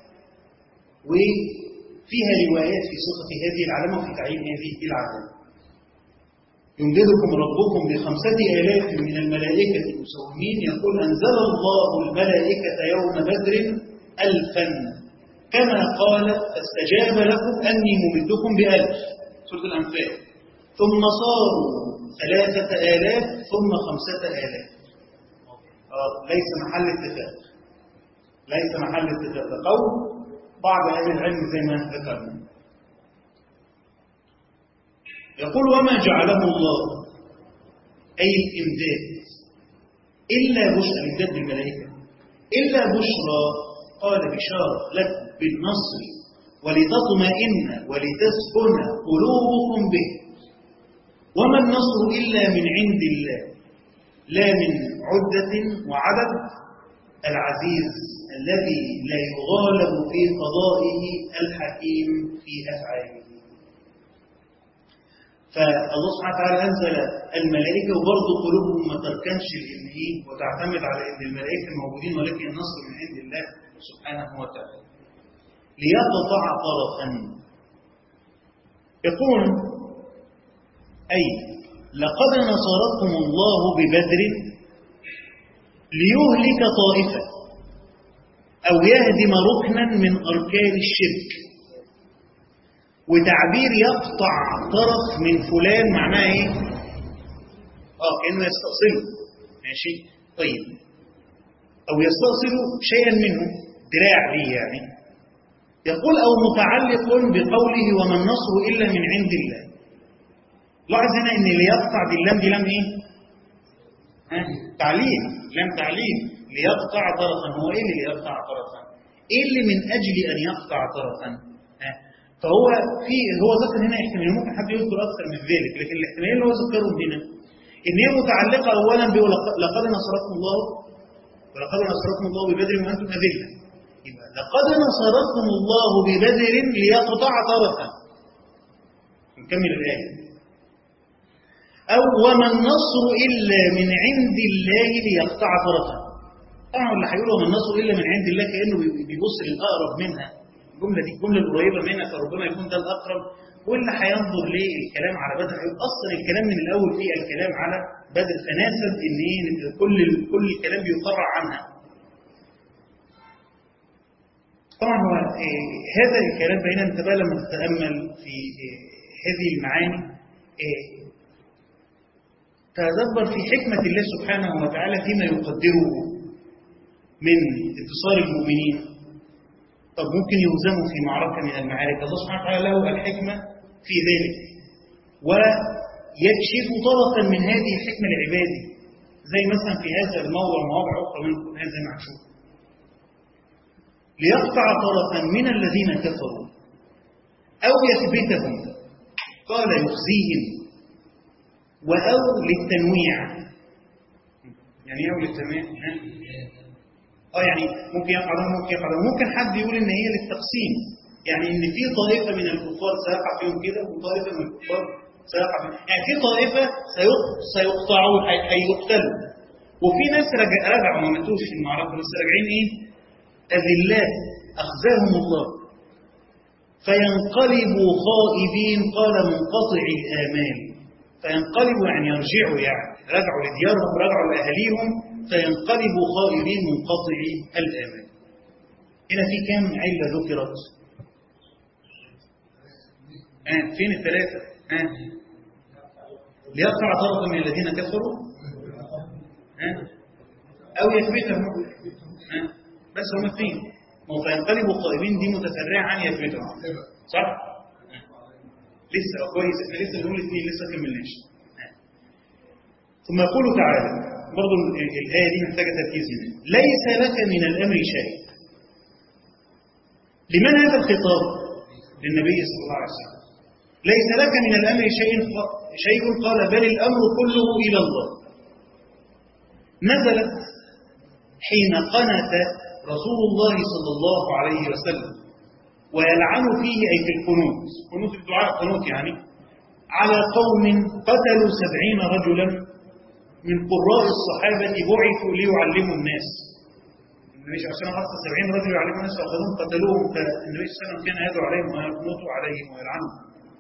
وفيها روايات في صفة هذه العلامة وفي تعيين هذه العلامة يمددكم ربكم بخمسة آلاف من الملائكة المسومين يقول أنزل الله الملائكة يوم بدر ألفا كما قال فاستجاب لكم أني ممدكم بألف سورة الأنفال ثم صاروا ثلاثة آلاف ثم خمسة آلاف آه ليس محل اتفاق ليس محل اتفاق ده قول بعض أهل العلم زي ما ذكرنا يقول وما جعله الله أي الإمداد إلا بشرى الإمداد بالملائكة إلا بشرى قال بشارة لك بالنصر ولتطمئن ولتسكن قلوبكم به وما النصر إلا من عند الله لا من عدة وعدد العزيز الذي لا يغالب في قضائه الحكيم في أفعاله فالله سبحانه وتعالى أنزل الملائكة وبرضه قلوبهم ما تركنش لأن إيه وتعتمد على أن الملائكة موجودين ولكن النصر من عند الله سبحانه وتعالى ليقطع طرفا يقول أي لقد نصركم الله ببدر ليهلك طائفة أو يهدم ركنا من أركان الشرك وتعبير يقطع طرف من فلان معناه ايه اه كانه يستأصله ماشي طيب او يستأصل شيئا منه دراع ليه يعني يقول او متعلق بقوله وما النصر الا من عند الله لاحظ هنا ان اللي يقطع دي اللام دي لام ايه ها تعليم لام تعليم ليقطع طرفا هو ايه اللي يقطع طرفا ايه اللي من اجل ان يقطع طرفا ها فهو في هو ذكر هنا احتمالين ممكن حد يذكر اكثر من ذلك لكن الاحتمالين اللي هو ذكرهم هنا ان هي متعلقه اولا لقد نصركم الله ولقد نصركم الله ببدر وانتم اذله يبقى لقد نصركم الله ببدر ليقطع طرفا نكمل الايه او وما النصر الا من عند الله ليقطع طرفا طبعا اللي هيقول وما النصر الا من عند الله كانه بيبص للاقرب منها الجملة دي الجملة القريبة منها فربما يكون ده الأقرب واللي هينظر للكلام على بدر أصلا الكلام من الأول فيه الكلام على بدر تناسب إن إيه كل كل الكلام بيقرع عنها. طبعا هو إيه هذا الكلام بينما أنت بقى لما تتأمل في إيه هذه المعاني إيه تدبر في حكمة الله سبحانه وتعالى فيما يقدره من اتصال المؤمنين طب ممكن يهزموا في معركة من المعارك الله سبحانه وتعالى له الحكمة في ذلك ويكشف طرفا من هذه الحكمة لعباده زي مثلا في هذا الموضع مواضع أخرى منكم هذا معشوف ليقطع طرفا من الذين كفروا أو يثبتهم قال يخزيهم وأو للتنويع يعني ايه أو للتنويع اه يعني ممكن يقع ده ممكن يقع ده ممكن حد يقول ان هي للتقسيم يعني ان في طائفه من الكفار سيقع فيهم كده وطائفه من الكفار سيقع فيهم يعني في طائفه سيقطعون هيقتلوا وفي ناس رجع رجعوا ما ماتوش في المعركه بس راجعين ايه؟ اذلات اخزاهم الله فينقلبوا خائبين قال منقطع الامال فينقلبوا يعني يرجعوا يعني رجعوا لديارهم رجعوا لاهاليهم فينقلبوا خائبين منقطعي الآمال هنا في كم علة ذكرت آه فين الثلاثة آه ليقطع طرفا من الذين كفروا آه أو يثبتهم آه بس هم اثنين ما هو فينقلبوا خائبين دي متفرعة عن يثبتهم صح؟ آه. لسه كويس احنا لسه بنقول اثنين لسه كملناش آه. ثم يقول تعالى برضو الآية دي محتاجة تركيز هنا ليس لك من الأمر شيء لمن هذا الخطاب للنبي صلى الله عليه وسلم ليس لك من الأمر شيء شيء قال بل الأمر كله إلى الله نزلت حين قنت رسول الله صلى الله عليه وسلم ويلعن فيه أي في القنوت قنوت الدعاء قنوت يعني على قوم قتلوا سبعين رجلا من قراء الصحابة بعثوا ليعلموا الناس النبي صلى الله عليه وسلم أرسل 70 رجل يعلموا الناس فأخذوهم قتلوهم فالنبي صلى الله عليه وسلم كان يدعو عليهم ويقنطوا عليهم ويلعنهم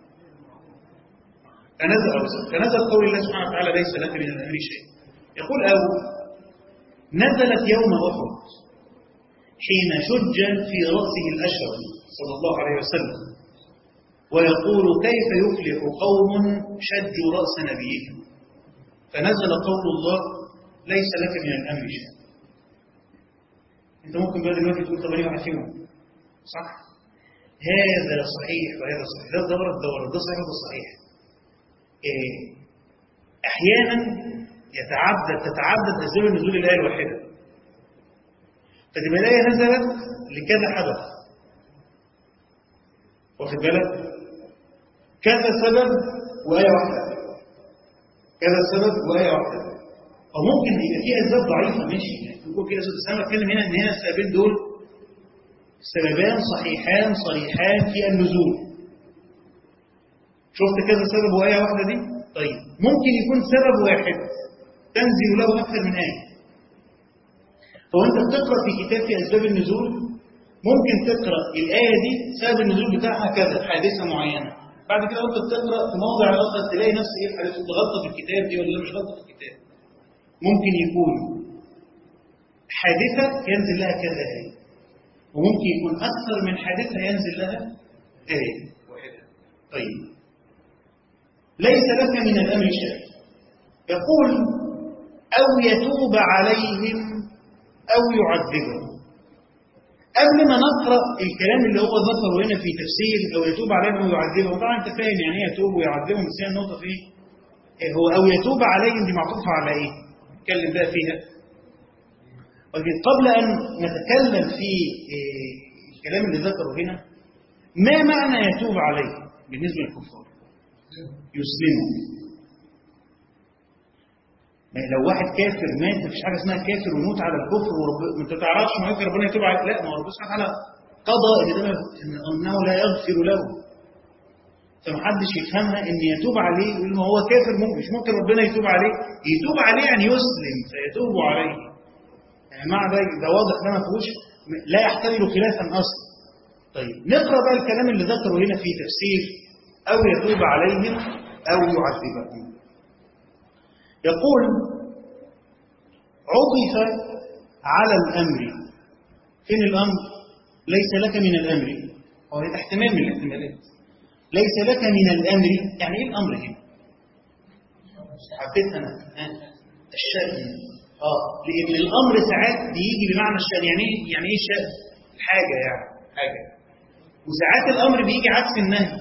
فنزل فنزل قول الله سبحانه وتعالى ليس لك من الأمر شيء يقول أو نزلت يوم أحد حين شج في رأسه الأشرف صلى الله عليه وسلم ويقول كيف يفلح قوم شجوا رأس نبيهم فنزل قول الله ليس لك من الأمر شيء انت ممكن بقى دلوقتي تقول طب ايه واحد فيهم صح هذا صحيح وهذا صحيح ده الدورة الدورة ده صحيح وده صحيح إيه احيانا يتعدد تتعدد اسباب النزول الايه الواحده فتبقى الايه نزلت لكذا حدث واخد بالك كذا سبب وايه واحده كذا سبب وايه واحده او ممكن يبقى في اسباب ضعيفه ماشي يكون في اسباب بس انا بتكلم هنا ان هنا السببين دول سببان صحيحان صريحان في النزول شفت كذا سبب وايه واحده دي طيب ممكن يكون سبب واحد تنزل له اكثر من ايه فوانت بتقرا في كتاب في اسباب النزول ممكن تقرا الايه دي سبب النزول بتاعها كذا حادثه معينه بعد كده وانت بتقرا في موضع اخر تلاقي نفس ايه الحادثه دي غلطه في الكتاب دي ولا مش غلطه في الكتاب ممكن يكون حادثه ينزل لها كذا ايه وممكن يكون اكثر من حادثه ينزل لها ايه واحده طيب ليس لك من الامر شيء يقول او يتوب عليهم او يعذبهم قبل ما نقرا الكلام اللي هو ذكره هنا في تفسير او يتوب عليهم او يعذبهم طبعا انت فاهم يعني ايه يتوب ويعذبهم بس هي النقطه في إيه هو او يتوب عليهم دي معطوفه على ايه؟ نتكلم بقى فيها ولكن قبل ان نتكلم في إيه الكلام اللي ذكره هنا ما معنى يتوب عليه بالنسبه للكفار؟ يسلموا لو واحد كافر مات مفيش حاجه اسمها كافر ويموت على الكفر ورب... انت ما تعرفش ما يمكن ربنا يتوب عليه لا ما هو ربنا سبحانه وتعالى قضى ان ده انه لا يغفر له فمحدش يفهمها ان يتوب عليه يقول ما هو كافر ممكن مش ممكن ربنا يتوب عليه يتوب عليه يعني يسلم فيتوب عليه يعني مع ده ده واضح ده ما فيهوش لا يحتمل خلافا اصلا طيب نقرا بقى الكلام اللي ذكره هنا في تفسير او يتوب عليهم او يعذبهم يقول عطف على الأمر فين الأمر ليس لك من الأمر هو احتمال من الاحتمالات ليس لك من الأمر يعني إيه الأمر هنا حبيت أنا الشأن آه لأن الأمر ساعات بيجي بمعنى الشأن يعني إيه يعني إيه الشأن حاجة يعني حاجة وساعات الأمر بيجي عكس النهي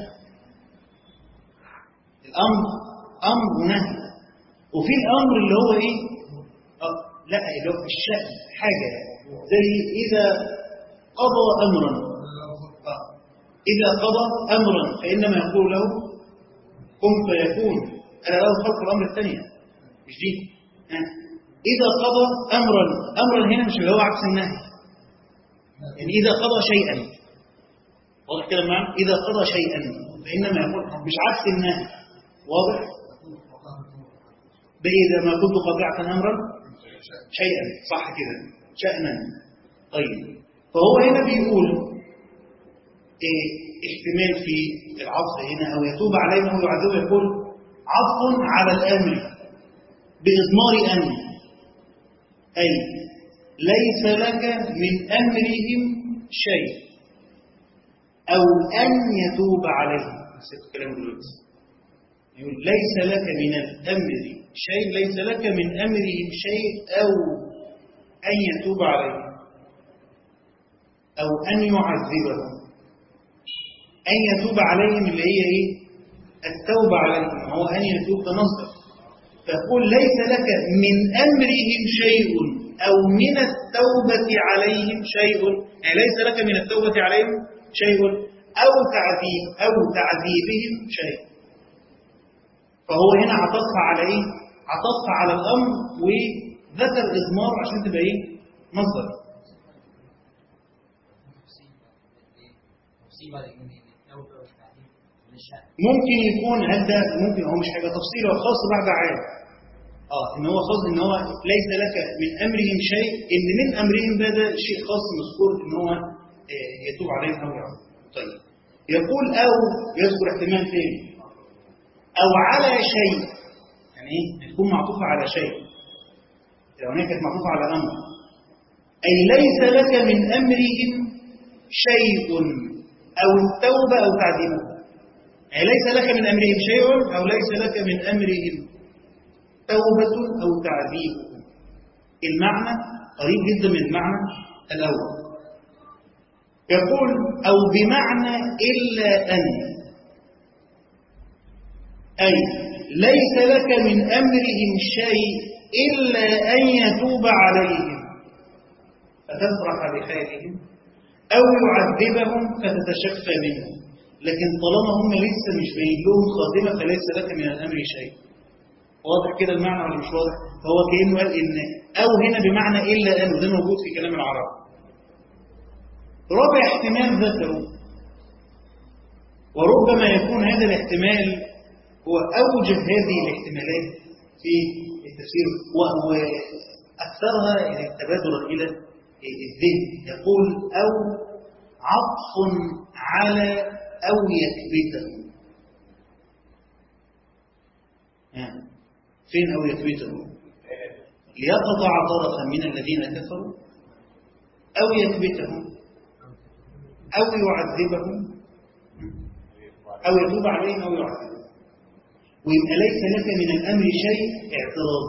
الأمر أمر ونهي وفي الامر اللي هو ايه آه لا اللي هو الشأن حاجه زي اذا قضى امرا آه. اذا قضى امرا فانما يقول له كن فيكون انا له خلق الامر الثانيه مش دي آه. اذا قضى امرا امرا هنا مش اللي هو عكس النهي يعني اذا قضى شيئا واضح كده معنا اذا قضى شيئا فانما يقول مش عكس النهي واضح بإذا ما كنت قطعت أمرا شيئا صح كده شأنا طيب فهو هنا بيقول إيه احتمال في العطف هنا أو يتوب علينا أو يعذبه يقول عطف على الأمر بإضمار أن أي ليس لك من أمرهم شيء أو أن يتوب عليهم نسيت الكلام دلوقتي يقول ليس لك من الأمر شيء ليس لك من أمرهم شيء أو أن يتوب عليهم أو أن يعذبهم أن يتوب عليهم اللي هي إيه التوبة عليهم هو أن يتوب بمصدر فيقول ليس لك من أمرهم شيء أو من التوبة عليهم شيء يعني ليس لك من التوبة عليهم شيء أو تعذيب أو تعذيبهم شيء فهو هنا عطفها على ايه عطفها على الامر وذكر اضمار عشان تبقى ايه مصدر ممكن يكون هذا ممكن هو مش حاجه تفصيل هو خاص بعد عام اه ان هو خاص ان هو ليس لك من امرهم شيء ان من امرهم ده شيء خاص مذكور ان هو يتوب عليهم او يعود طيب يقول او يذكر احتمال ثاني أو على شيء يعني إيه؟ تكون معطوفة على شيء لو هي كانت معطوفة على أمر أي ليس لك من أمرهم شيء أو التوبة أو تعذيبهم أي ليس لك من أمرهم شيء أو ليس لك من أمرهم توبة أو تعذيبهم المعنى قريب جدا من المعنى الأول يقول أو بمعنى إلا أن أي ليس لك من أمرهم شيء إلا أن يتوب عليهم فتفرح بخيرهم أو يعذبهم فتتشفى منهم لكن طالما هم لسه مش باين لهم خاتمة فليس لك من الأمر شيء واضح كده المعنى ولا مش واضح فهو كأنه قال إن أو هنا بمعنى إلا أن وده موجود في كلام العرب رابع احتمال ذكره وربما يكون هذا الاحتمال هو أوجه هذه الاحتمالات في التفسير وهو أكثرها تبادرا إلى الذهن يقول أو عطف على أو يكبته فين أو يكبته ليقطع طرفا من الذين كفروا أو يكبتهم أو يعذبهم أو يتوب عليهم أو يعذبهم ويبقى ليس لك من الأمر شيء اعتراض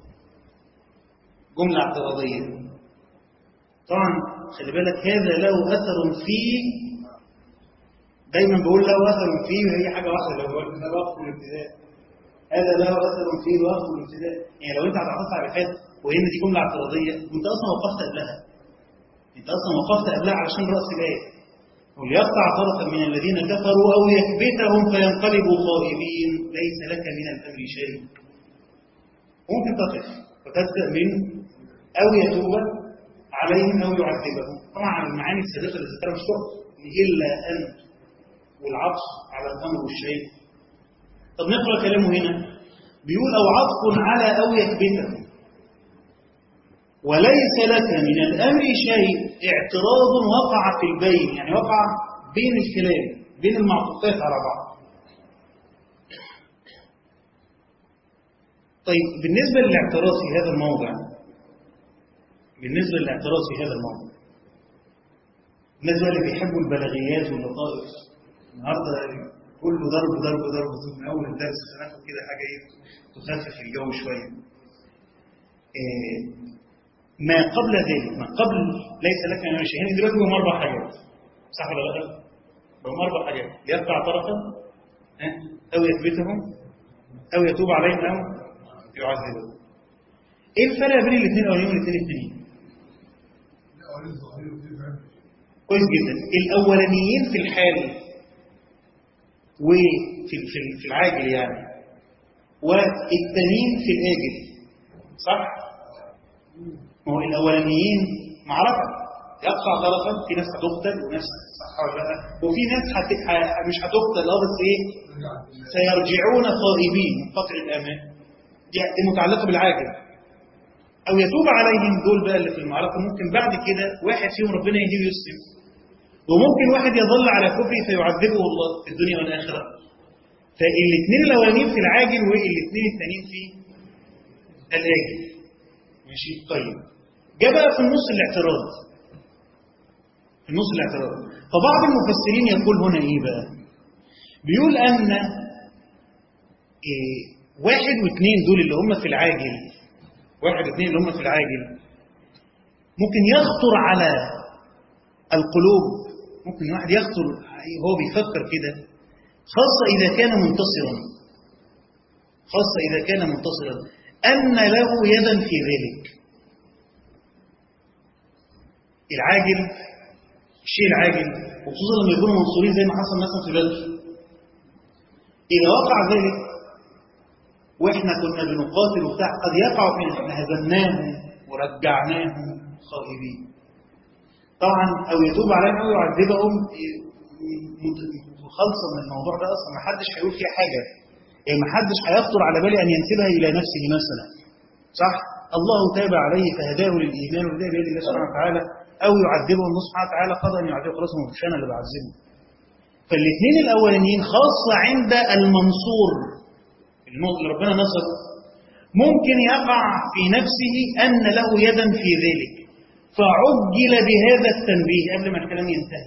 جملة اعتراضية طبعا خلي بالك هذا له أثر في دايما بقول له أثر فيه وهي حاجة واحدة لو بقول ده وقت الابتداء هذا له أثر فيه وقت الابتداء يعني لو أنت هتعطف على فات وهنا دي جملة اعتراضية وأنت أصلا وقفت قبلها أنت أصلا وقفت قبلها علشان رأس الآية وليقطع طرفا من الذين كفروا أو يكبتهم فينقلبوا خائبين ليس لك من الأمر شيء ممكن تقف وتبدأ من أو يتوب عليهم أو يعذبهم طبعا المعاني السابقة اللي ذكرها مش تقف إلا أن والعطف على الأمر والشيء طب نقرأ كلامه هنا بيقول أو عطف على أو يكبتهم وليس لك من الأمر شيء اعتراض وقع في البين يعني وقع بين الكلام بين المعطوفات على بعض طيب بالنسبة للاعتراض في هذا الموضع بالنسبة للاعتراض في هذا الموضع الناس بقى اللي بيحبوا البلاغيات واللطائف النهارده كله ضرب ضرب ضرب من اول الدرس هناخد كده حاجه ايه تخفف الجو شويه إيه ما قبل ذلك ما قبل ليس لك من شيء هنا دلوقتي بهم اربع حاجات صح ولا لا؟ بهم اربع حاجات يقطع طرفا او يثبتهم او يتوب عليهم او يعذبهم ايه الفرق بين الاثنين الاولين والاثنين الثانيين؟ كويس جدا الاولانيين في الحال وفي في في العاجل يعني والتانيين في الاجل صح؟ ما هو الاولانيين معركه يقطع طرفا في ناس هتقتل وناس صح ولا لا وفي ناس حت... مش هتقتل اه بس ايه سيرجعون خائبين من فقر الامان دي دي متعلقه بالعاجل او يتوب عليهم دول بقى اللي في المعركه ممكن بعد كده واحد فيهم ربنا يهديه ويسلم وممكن واحد يظل على كفره فيعذبه الله في الدنيا والاخره فالاثنين الاولانيين في العاجل والاثنين الثانيين في الاجل ماشي طيب جاء بقى في النص الاعتراض في النص الاعتراض فبعض المفسرين يقول هنا ايه بقى بيقول ان إيه واحد واثنين دول اللي هم في العاجل واحد واثنين اللي هم في العاجل ممكن يخطر على القلوب ممكن واحد يخطر هو بيفكر كده خاصة إذا كان منتصرا خاصة إذا كان منتصرا أن له يدا في ذلك العاجل الشيء العاجل وخصوصا لما يكونوا منصورين زي ما حصل مثلا في بدر إذا وقع ذلك وإحنا كنا بنقاتل وبتاع قد يقع في إحنا هزمناهم ورجعناهم خائبين طبعا أو يتوب عليهم أو يعذبهم خالصة من الموضوع ده أصلا ما حدش هيقول فيها حاجة يعني ما حدش هيخطر على بالي أن ينسبها إلى نفسه مثلا صح؟ الله تاب عليه فهداه للإيمان وده بيد الله سبحانه وتعالى أو يعذبه الله سبحانه وتعالى قضى أن يعذبه خلاص مش أنا اللي بعذبه فالاثنين الأولانيين خاصة عند المنصور اللي ربنا نصره ممكن يقع في نفسه أن له يدا في ذلك فعجل بهذا التنبيه قبل ما الكلام ينتهي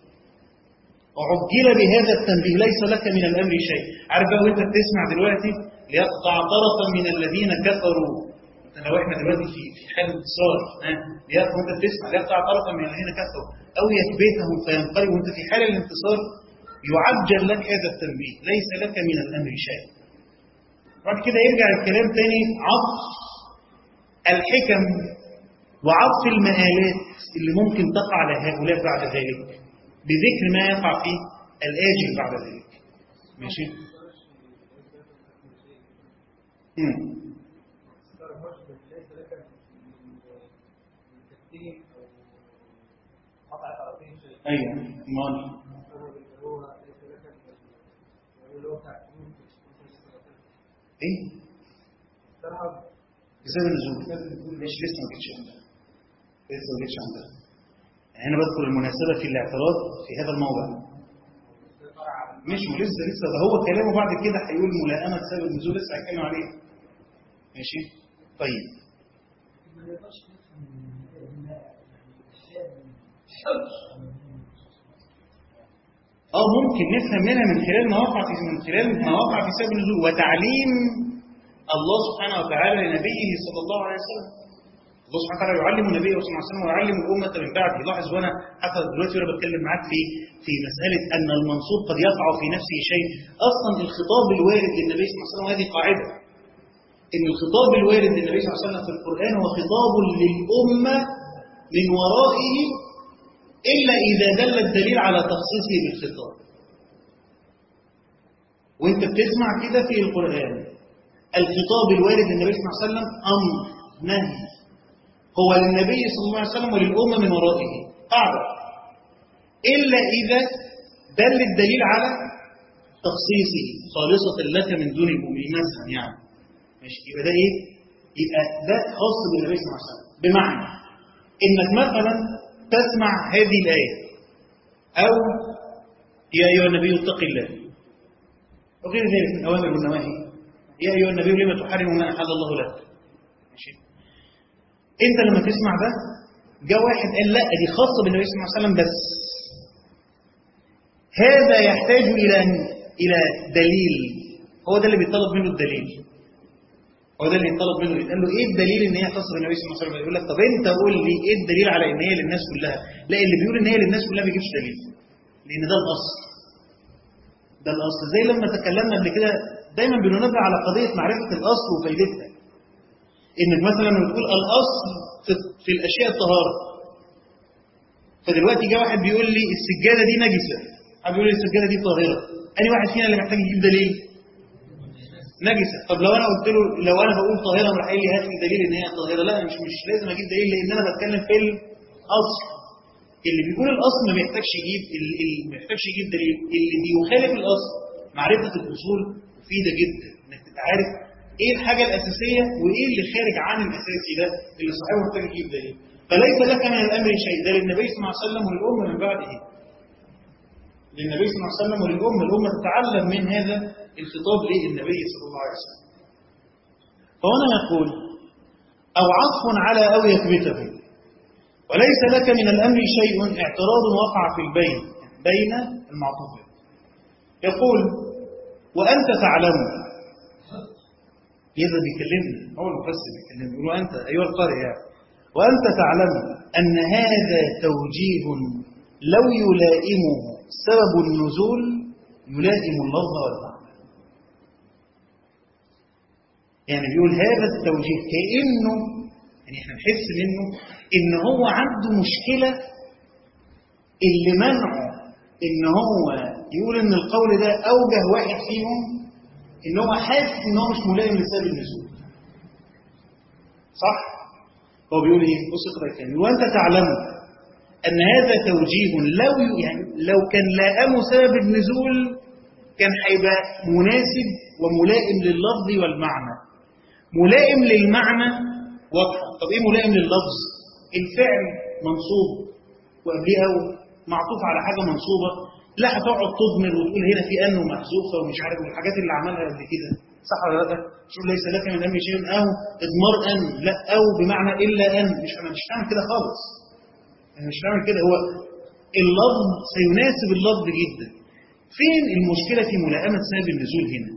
عجل بهذا التنبيه ليس لك من الأمر شيء عارف بقى وانت بتسمع دلوقتي ليقطع طرفا من الذين كفروا لو احنا دلوقتي في في حال انتصار ها ليقطع وانت بتسمع ليقطع طرفا من الذين كفروا او يكبتهم فينقلب وانت في حال الانتصار يعجل لك هذا التنبيه ليس لك من الامر شيء بعد كده يرجع الكلام تاني عطف الحكم وعطف المآلات اللي ممكن تقع لهؤلاء بعد ذلك بذكر ما يقع في الآجل بعد ذلك ماشي مم. ايوه امال ايه بسبب النزول مش لسه ما جتش عندها لسه ما جتش عندها هنا بذكر المناسبة في الاعتراض في هذا الموضع مش لسه لسه ده هو كلامه بعد كده هيقول ملائمة سبب النزول لسه هيتكلم عليه ماشي طيب اه ممكن نفهم منها من خلال مواقع في من خلال مواقع في سبب النزول وتعليم الله سبحانه وتعالى لنبيه صلى الله عليه وسلم الله سبحانه وتعالى يعلم النبي صلى الله عليه وسلم ويعلم الأمة من بعده لاحظ وانا حتى دلوقتي وانا بتكلم معاك في في مسألة أن المنصوب قد يقع في نفسه شيء أصلا الخطاب الوارد للنبي صلى الله عليه وسلم هذه قاعدة إن الخطاب الوارد للنبي صلى الله عليه وسلم في القرآن هو خطاب للأمة من ورائه إلا إذا دل الدليل على تخصيصه بالخطاب وانت بتسمع كده في القرآن الخطاب الوارد للنبي صلى الله عليه وسلم أمر نهي هو للنبي صلى الله عليه وسلم وللأمة من ورائه قاعدة إلا إذا دل الدليل على تخصيصه خالصة لك من دون المؤمنين مثلا يعني ماشي يبقى ده إيه؟ يبقى ده خاص بالنبي صلى الله عليه وسلم بمعنى إنك مثلا تسمع هذه الآية أو يا أيها النبي اتق الله وغير ذلك من الأوامر والنواهي يا أيها النبي لما تحرم ما أحل الله لك ماشي أنت لما تسمع ده جاء واحد قال لا دي خاصة بالنبي صلى الله عليه وسلم بس هذا يحتاج إلى إلى دليل هو ده اللي بيطلب منه الدليل هو ده اللي يطلب منه يتقال له ايه الدليل ان هي خاصه بالنبي صلى الله عليه وسلم يقول لك طب انت قول لي ايه الدليل على ان هي للناس كلها لا اللي بيقول ان هي للناس كلها ما بيجيبش دليل لان ده الاصل ده الاصل زي لما تكلمنا قبل كده دايما بننبه على قضيه معرفه الاصل وفائدتها انك مثلا لما بتقول الاصل في, في الاشياء الطهاره فدلوقتي جه واحد بيقول لي السجاده دي نجسه واحد بيقول لي السجاده دي طاهره انهي واحد فينا اللي محتاج يجيب دليل نجسة طب لو انا قلت له لو انا بقول طاهرة راح قال لي هات لي دليل ان هي طاهرة لا مش مش لازم اجيب دليل لان انا بتكلم في الاصل اللي بيقول الاصل ما بيحتاجش يجيب اللي ما بيحتاجش يجيب دليل اللي بيخالف الاصل معرفة الاصول مفيدة جدا انك تبقى عارف ايه الحاجة الاساسية وايه اللي خارج عن الاساسي ده اللي صاحبه محتاج يجيب دليل فليس لك من الامر شيء ده للنبي صلى الله عليه وسلم وللامه من بعده للنبي صلى الله عليه وسلم وللأمة الأمة تتعلم من هذا الخطاب للنبي صلى الله عليه وسلم فهنا يقول أو عطف على أو يثبته وليس لك من الأمر شيء اعتراض وقع في البين بين المعطوفات يقول وأنت تعلم يبقى بيكلمنا هو المفسر بيكلمنا يقول وأنت أيها القارئ يعني وأنت تعلم أن هذا توجيه لو يلائمه سبب النزول يلائم اللفظ والمعنى يعني بيقول هذا التوجيه كأنه يعني احنا نحس منه ان هو عنده مشكلة اللي منعه ان هو يقول ان القول ده اوجه واحد فيهم ان هو حاسس ان هو مش ملائم لسبب النزول صح هو بيقول ايه بص اقرا الكلام وانت تعلم أن هذا توجيه لو يعني لو كان لائم سبب النزول كان هيبقى مناسب وملائم لللفظ والمعنى ملائم للمعنى واضحة طب ايه ملائم لللفظ الفعل منصوب وقبلها معطوف على حاجة منصوبة لا هتقعد تضمر وتقول هنا في أنه محذوفة ومش عارف والحاجات اللي عملها قبل كده صح ولا لا شوف ليس لك من الامر شيء او اضمار ان لا او بمعنى الا ان مش انا مش هعمل كده خالص انا مش هعمل كده هو اللفظ سيناسب اللفظ جدا فين المشكله في ملائمه سبب النزول هنا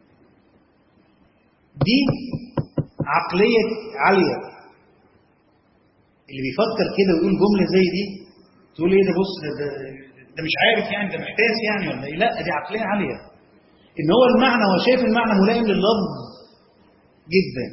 دي عقليه عاليه اللي بيفكر كده ويقول جمله زي دي تقول ايه ده بص ده, ده, ده مش عارف يعني ده محتاس يعني ولا ايه لا دي عقليه عاليه ان هو المعنى هو شايف المعنى ملائم لللفظ جدا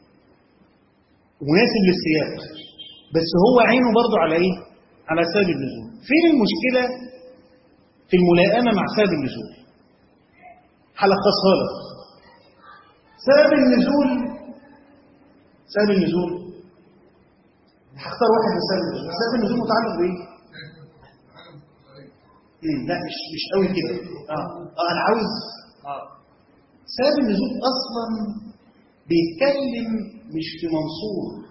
ومناسب للسياق بس هو عينه برضه على ايه على سبب النزول فين المشكله في الملائمه مع سبب النزول هلخصها لك سبب النزول سبب النزول هختار واحد من سبب النزول سبب النزول متعلق بايه مم، لا مش مش قوي كده اه اه انا عاوز اه سبب النزول اصلا بيتكلم مش في منصور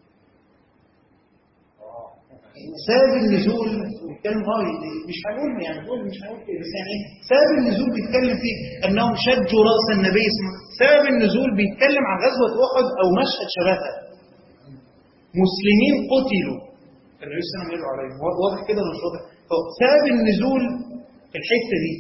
سبب النزول بيتكلم اه مش هنقول يعني نقول مش هنقول كده بس يعني ايه سبب النزول بيتكلم فيه انهم شجوا راس النبي اسمه سبب النزول بيتكلم عن غزوه احد او مشهد شبهها مسلمين قتلوا النبي صلى الله عليه وسلم عليهم واضح كده ولا مش واضح؟ سبب النزول في الحته دي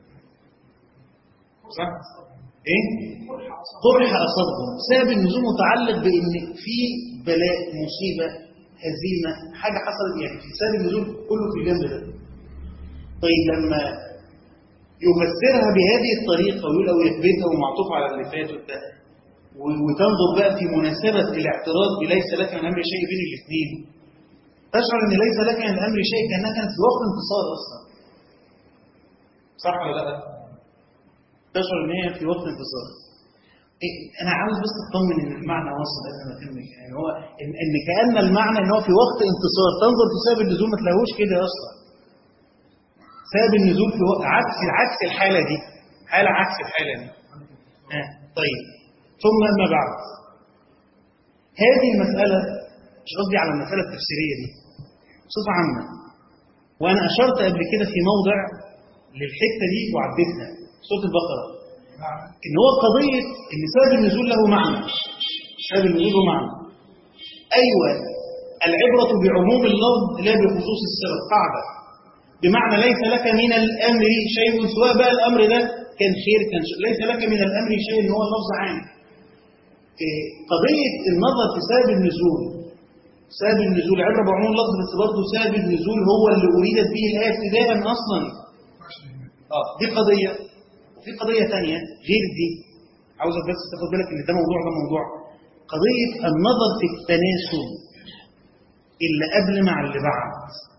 صح؟ ايه؟ قرح اصابهم سبب النزول متعلق بان في بلاء مصيبه هزيمه حاجه حصلت يعني في سبب النزول كله في الجنب ده طيب لما يفسرها بهذه الطريقه ويقول او يثبتها ومعطوف على اللي فات وبتاع وتنظر بقى في مناسبه الاعتراض بليس لك من امر شيء بين الاثنين تشعر ان ليس لك من الامر شيء كانها كانت في وقت انتصار اصلا صح ولا لا تشعر ان هي في وقت انتصار إيه انا عاوز بس اطمن ان المعنى واصل قبل ما اكمل يعني هو ان, إن كان المعنى ان هو في وقت انتصار تنظر في سبب النزول ما تلاقوش كده اصلا سبب النزول في وقت عكس عكس الحاله دي حاله عكس الحاله دي آه. طيب ثم ما بعد هذه المساله مش قصدي على المسألة التفسيرية دي بصفة عامة وأنا أشرت قبل كده في موضع للحتة دي وعديتها سورة البقرة إن هو قضية إن سبب النزول له معنى سبب النزول له معنى أيوة العبرة بعموم اللفظ لا بخصوص السبب قاعدة بمعنى ليس لك من الأمر شيء سواء بقى الأمر ده كان خير كان شيء ليس لك من الأمر شيء هو اللفظ عام قضية النظر في سبب النزول سبب النزول عبرة بعموم اللفظ بس برضه سبب النزول هو اللي أريدت به الآية ابتداء أصلا اه دي قضية وفي قضية ثانية غير دي عاوزك بس تاخد بالك ان ده موضوع ده موضوع قضية النظر في التناسب اللي قبل مع اللي بعد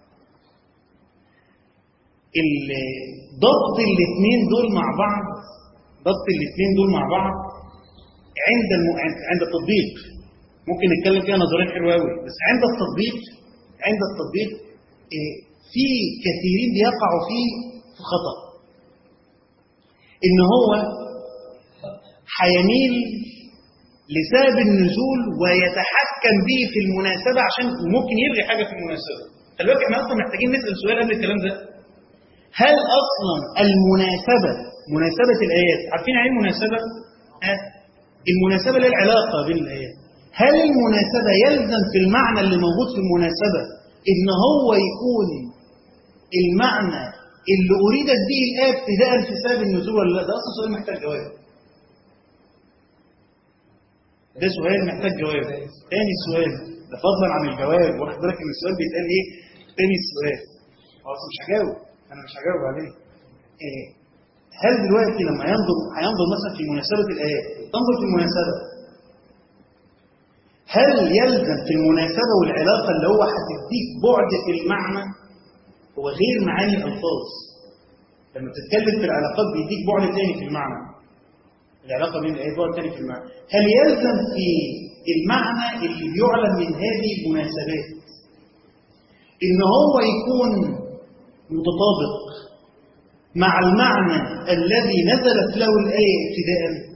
ضبط الاثنين دول مع بعض ضبط الاثنين دول مع بعض عند الم... عند التطبيق ممكن نتكلم فيها نظريا حلوه قوي بس عند التطبيق عند التطبيق إيه في كثيرين بيقعوا فيه في خطأ ان هو هيميل لسبب النزول ويتحكم به في المناسبة عشان وممكن يلغي حاجة في المناسبة خلي بالك احنا اصلا محتاجين نسأل سؤال قبل الكلام ده هل اصلا المناسبة مناسبة الايات عارفين يعني المناسبة؟ ها؟ المناسبة اللي العلاقة بين الايات هل المناسبة يلزم في المعنى اللي موجود في المناسبة ان هو يكون المعنى اللي أريدت به الآية ابتداء في سبب النزول ولا لا؟ ده أصلا سؤال محتاج جواب. ده سؤال محتاج جواب. تاني سؤال ده فضلا عن الجواب واخد بالك إن السؤال بيتقال إيه؟ تاني السؤال. خلاص مش هجاوب أنا مش هجاوب عليه. إيه؟ هل دلوقتي لما ينظر هينظر مثلا في مناسبة الآيات تنظر في المناسبة هل يلزم في المناسبة والعلاقة اللي هو هتديك بعد في المعنى هو غير معاني الألفاظ لما تتكلم في العلاقات بيديك بعد تاني في المعنى العلاقة بين الآيات بعد تاني في المعنى هل يلزم في المعنى اللي بيعلن من هذه المناسبات إن هو يكون متطابق مع المعنى الذي نزلت له الآية ابتداء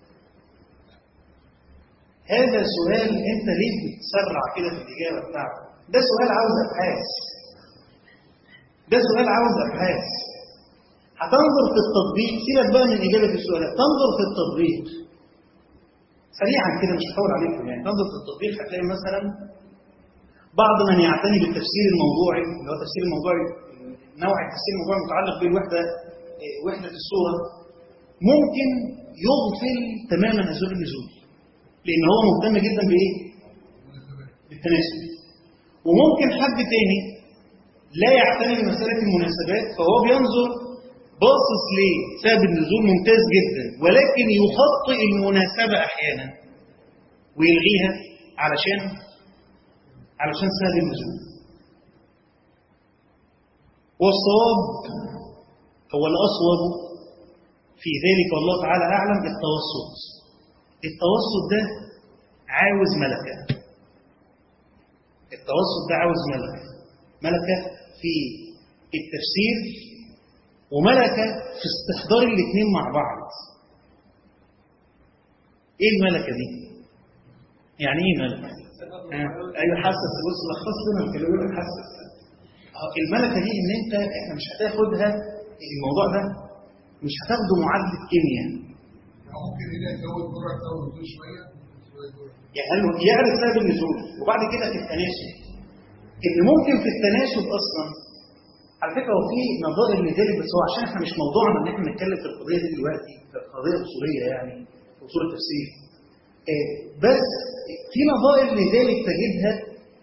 هذا سؤال أنت ليه بتسرع كده في الإجابة بتاعته ده سؤال عاوز أبحاث ده سؤال عاوز أبحاث هتنظر في التطبيق سيبك بقى من إجابة السؤال تنظر في التطبيق سريعا كده مش هحاول عليكم يعني تنظر في التطبيق هتلاقي مثلا بعض من يعتني بالتفسير الموضوعي اللي هو التفسير الموضوعي نوع التفسير الموضوعي المتعلق بالوحدة إيه، وحدة الصورة ممكن يغفل تماما أسباب النزول لأن هو مهتم جدا بإيه؟ بالتناسب وممكن حد تاني لا يعتني بمسألة المناسبات فهو بينظر باصص لسبب النزول ممتاز جدا ولكن يخطئ المناسبة أحيانا ويلغيها علشان علشان سبب النزول والصواب هو الأصوب في ذلك والله تعالى أعلم التوسط التوسط ده عاوز ملكة التوسط ده عاوز ملكة ملكة في التفسير وملكة في استحضار الاثنين مع بعض ايه الملكة دي يعني ايه ملكة آه. ايوه حسس بص لخص لنا الكلمة حسس آه، الملكة دي ان انت احنا مش هتاخدها الموضوع ده مش هتاخده معادلة كيمياء يعني ممكن هنا يزود جرعه يزود نزول شويه شويه جرعه يعني يعرف سبب النزول وبعد كده في التناسب اللي ممكن في التناسب اصلا على فكره هو في نظائر لذلك بس هو عشان احنا مش موضوعنا ان احنا نتكلم في القضيه دي دلوقتي في قضيه اصوليه يعني في اصول التفسير آه، بس في نظائر لذلك تجدها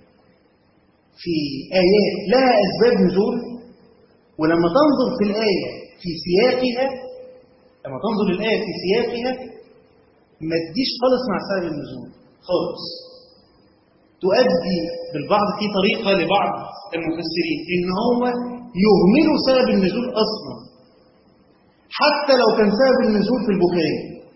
في ايات لها اسباب نزول ولما تنظر في الايه في سياقها لما تنظر الايه في سياقها ما تجيش خالص مع سبب النزول خالص تؤدي بالبعض في طريقة لبعض المفسرين إن هو يهمل سبب النزول أصلا حتى لو كان سبب النزول في البخاري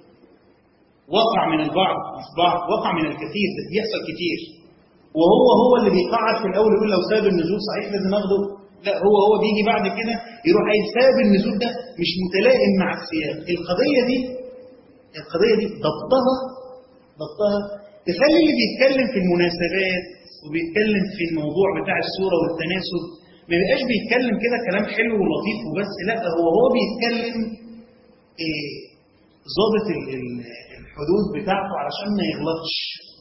وقع من البعض مش بعض وقع من الكثير ده بيحصل كتير وهو هو اللي بيقعد في الأول يقول لو سبب النزول صحيح لازم أخده لا هو هو بيجي بعد كده يروح قايل سبب النزول ده مش متلائم مع السياق القضية دي القضية دي ضبطها ضبطها تخلي اللي بيتكلم في المناسبات وبيتكلم في الموضوع بتاع الصورة والتناسب ما بيبقاش بيتكلم كده كلام حلو ولطيف وبس لا هو هو بيتكلم إيه، ضابط ال- ال- الحدود بتاعته علشان ما يغلطش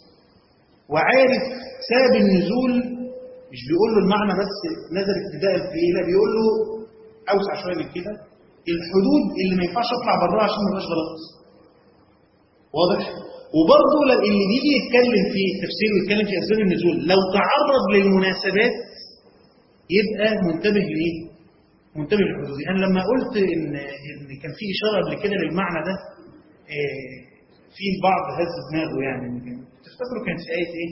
وعارف سبب النزول مش بيقول له المعنى بس نزل ابتداء في ايه لا بيقول له اوسع شويه من كده الحدود اللي ما ينفعش اطلع براها عشان ما يبقاش غلط واضح وبرضه لو اللي بيجي يتكلم في التفسير ويتكلم في اسباب النزول لو تعرض للمناسبات يبقى منتبه لايه منتبه للحدود انا لما قلت ان ان كان في اشاره قبل كده للمعنى ده آه، في البعض هز دماغه يعني تفتكروا كانت في ايه ايه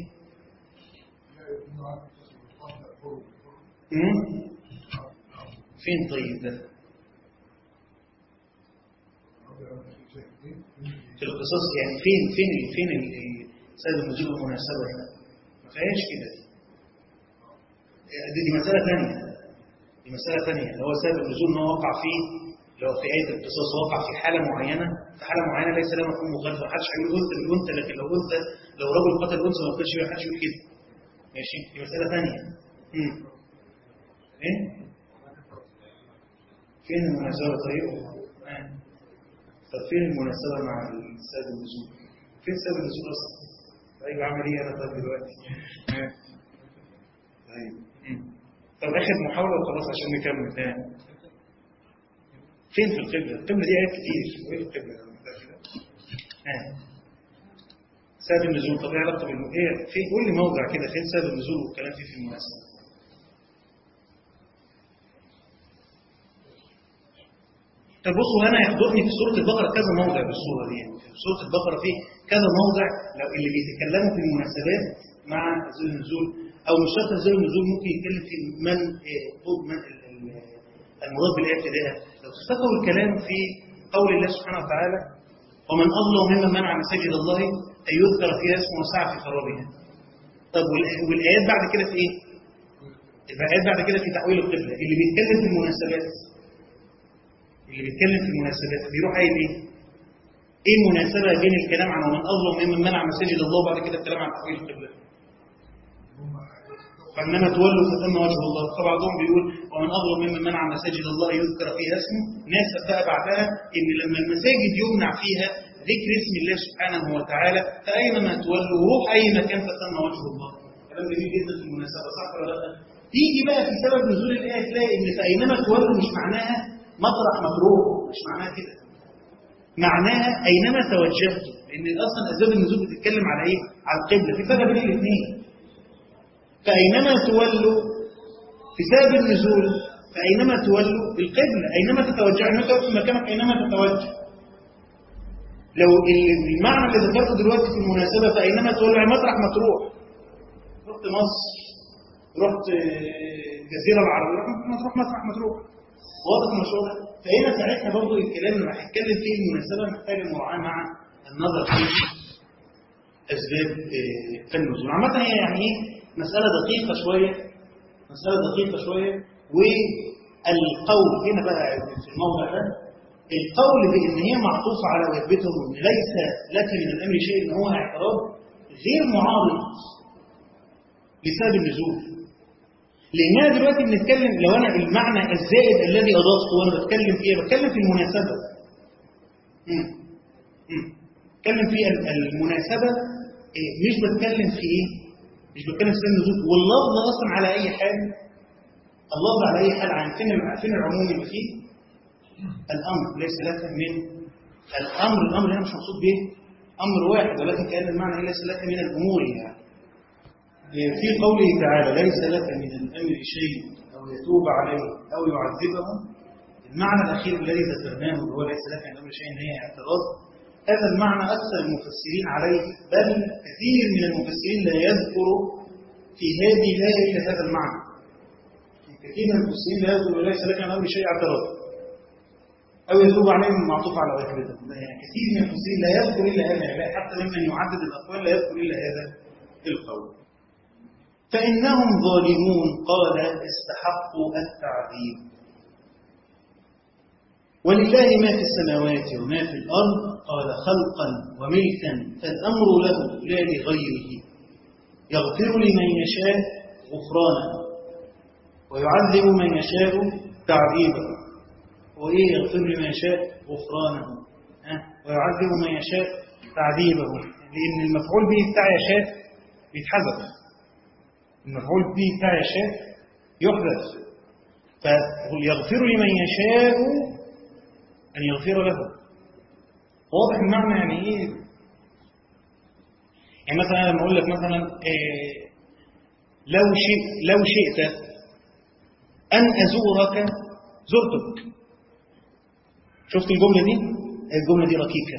مم؟ فين طيب ده في القصص يعني فين فين ال- فين ال- ال- سبب النزول والمناسبة هنا ما فيهاش كده دي, دي مسألة ثانية دي مسألة ثانية اللي هو سبب النزول ان هو وقع فيه اللي هو في آية القصص وقع في حالة معينة في حالة معينة ليس لها مفهوم مخالف ما حدش هيقول أنثى بالأنثى لكن لو أنثى لو رجل قتل أنثى ما كانش ما حدش يقول كده ماشي دي مسألة ثانية امم فين؟ فين المناسبة طيب؟ آه. طب فين المناسبة مع سبب النزول؟ فين سبب النزول أصلا؟ طيب أعمل إيه أنا طيب دلوقتي؟ آه. طيب مم. طب آخر محاولة وخلاص عشان نكمل تاني. فين في القبلة؟ القبلة دي آيات كتير، وإيه القبلة؟ آه. سبب النزول طب إيه علاقته بالم... إيه فين قول لي موضع كده فين سبب النزول والكلام فيه في المناسبة؟ طب بصوا انا يحضرني في سوره البقره كذا موضع في السوره دي يعني في سوره البقره فيه كذا موضع لو اللي بيتكلموا في المناسبات مع نزول النزول او مش شرط نزول النزول ممكن يتكلم في من إيه، طول من ال- ال- المراد بالايه ابتداء لو تفتكروا الكلام في قول الله سبحانه وتعالى ومن اظلم ممن منع مساجد الله ان يذكر فيها اسمه وسعى في خرابها طب والآ- والايات بعد كده في ايه؟ الايات بعد كده في تحويل القبله اللي بيتكلم في المناسبات اللي بيتكلم في المناسبات بيروح قايل ايه؟ ايه المناسبة بين الكلام عن ومن اظلم ممن منع مساجد الله وبعد كده الكلام عن تحويل القبلة؟ فإنما تولوا فثم وجه الله فبعضهم بيقول ومن أظلم ممن منع مساجد الله يذكر فيها اسمه ناس بقى بعدها إن لما المساجد يمنع فيها ذكر اسم الله سبحانه وتعالى فأينما تولوا روح أي مكان فثم وجه الله كلام جميل جدا في المناسبة صح ولا لا؟ تيجي بقى في سبب نزول الآية تلاقي إن فأينما تولوا مش معناها مطرح مكروه مش معناها كده معناها أينما توجهتم لأن أصلا أسباب النزول بتتكلم على إيه؟ على القبلة في فرق بين الاثنين فأينما تولوا في سبب النزول فأينما تولوا القبلة أينما تتوجه أينما تقف في مكانك أينما تتوجه لو المعنى اللي ذكرته دلوقتي في المناسبة فأينما تولوا يعني مطرح ما تروح رحت مصر رحت الجزيرة العربية رحت ما تروح مطرح ما تروح واضح المشروع ده فهنا ساعتها برضه الكلام اللي هنتكلم فيه المناسبة محتاج مراعاة مع النظر في أسباب النزول عامة هي يعني إيه مسألة دقيقة شوية مسألة دقيقة شوية والقول هنا بقى في الموضع ده القول بأن هي معطوفة على وجبته وأن ليس لك من الأمر شيء أن هو اعتراض غير معارض لسبب النزول لأننا دلوقتي بنتكلم لو أنا المعنى الزائد الذي أضفته وأنا بتكلم فيه بتكلم في المناسبة مم. مم. بتكلم في المناسبة مش بتكلم في إيه مش بتكلم في سن النزول واللفظ اصلا على اي حال اللفظ على اي حال عن فين فين العموم اللي فيه الامر ليس لك من الامر الامر هنا مش مقصود به امر واحد ولكن كان المعنى ليس لك من الامور يعني في قوله تعالى ليس لك من الامر شيء او يتوب عليه او يعذبه المعنى الاخير الذي ذكرناه هو ليس لك من الامر شيء هي اعتراض هذا المعنى أكثر المفسرين عليه بل كثير من المفسرين لا يذكر في هذه الآية إلا هذا المعنى كثير من المفسرين لا يذكر ليس لك من أمر شيء اعتراض أو يتوب عليهم المعطوف على واجبته يعني كثير من المفسرين لا يذكر إلا هذا يعني حتى ممن يعدد الأقوال لا يذكر إلا هذا القول فإنهم ظالمون قال استحقوا التعذيب ولله ما في السماوات وما في الأرض قال خلقا وملكا فالأمر له لا لغيره يغفر لمن يشاء غفرانا ويعذب من يشاء تعذيبا وإيه يغفر لمن يشاء غفرانه أه؟ ويعذب من يشاء تعذيبه لأن المفعول به بتاع يشاء بيتحذف المفعول به بتاع يشاء يحذف فيغفر لمن يشاء أن يغفر له واضح المعنى يعني إيه يعني مثلا لما أقول لك مثلا إيه لو شئت لو شئت أن أزورك زرتك شفت الجملة دي الجملة دي ركيكة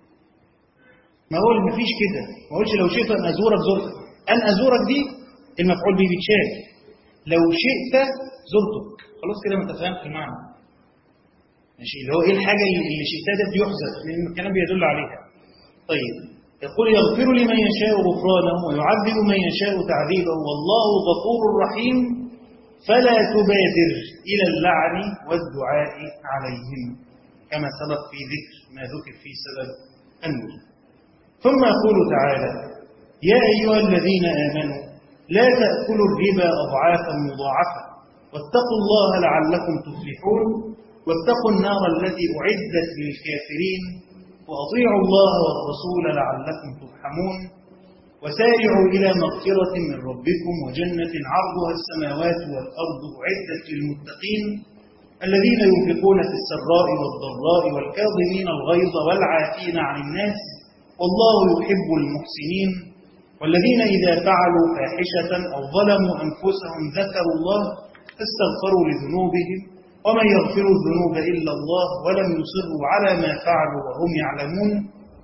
ما أقول ما فيش كده ما أقولش لو شئت أن أزورك زرتك أن أزورك دي المفعول به بيتشال لو شئت زرتك خلاص كده ما تفهمت المعنى ماشي اللي هو ايه الحاجه اللي شئتها ده بيحذف لان الكلام بيدل عليها طيب يقول يغفر لمن يشاء غفرانه ويعذب من يشاء تعذيبه والله غفور رحيم فلا تبادر الى اللعن والدعاء عليهم كما سبق في ذكر ما ذكر في سبب النزول ثم يقول تعالى يا ايها الذين امنوا لا تاكلوا الربا اضعافا مضاعفه واتقوا الله لعلكم تفلحون واتقوا النار التي أعدت للكافرين وأطيعوا الله والرسول لعلكم ترحمون وسارعوا إلى مغفرة من ربكم وجنة عرضها السماوات والأرض أعدت للمتقين الذين ينفقون في السراء والضراء والكاظمين الغيظ والعافين عن الناس والله يحب المحسنين والذين إذا فعلوا فاحشة أو ظلموا أنفسهم ذكروا الله فاستغفروا لذنوبهم ومن يغفر الذنوب إلا الله ولم يصروا على ما فعلوا وهم يعلمون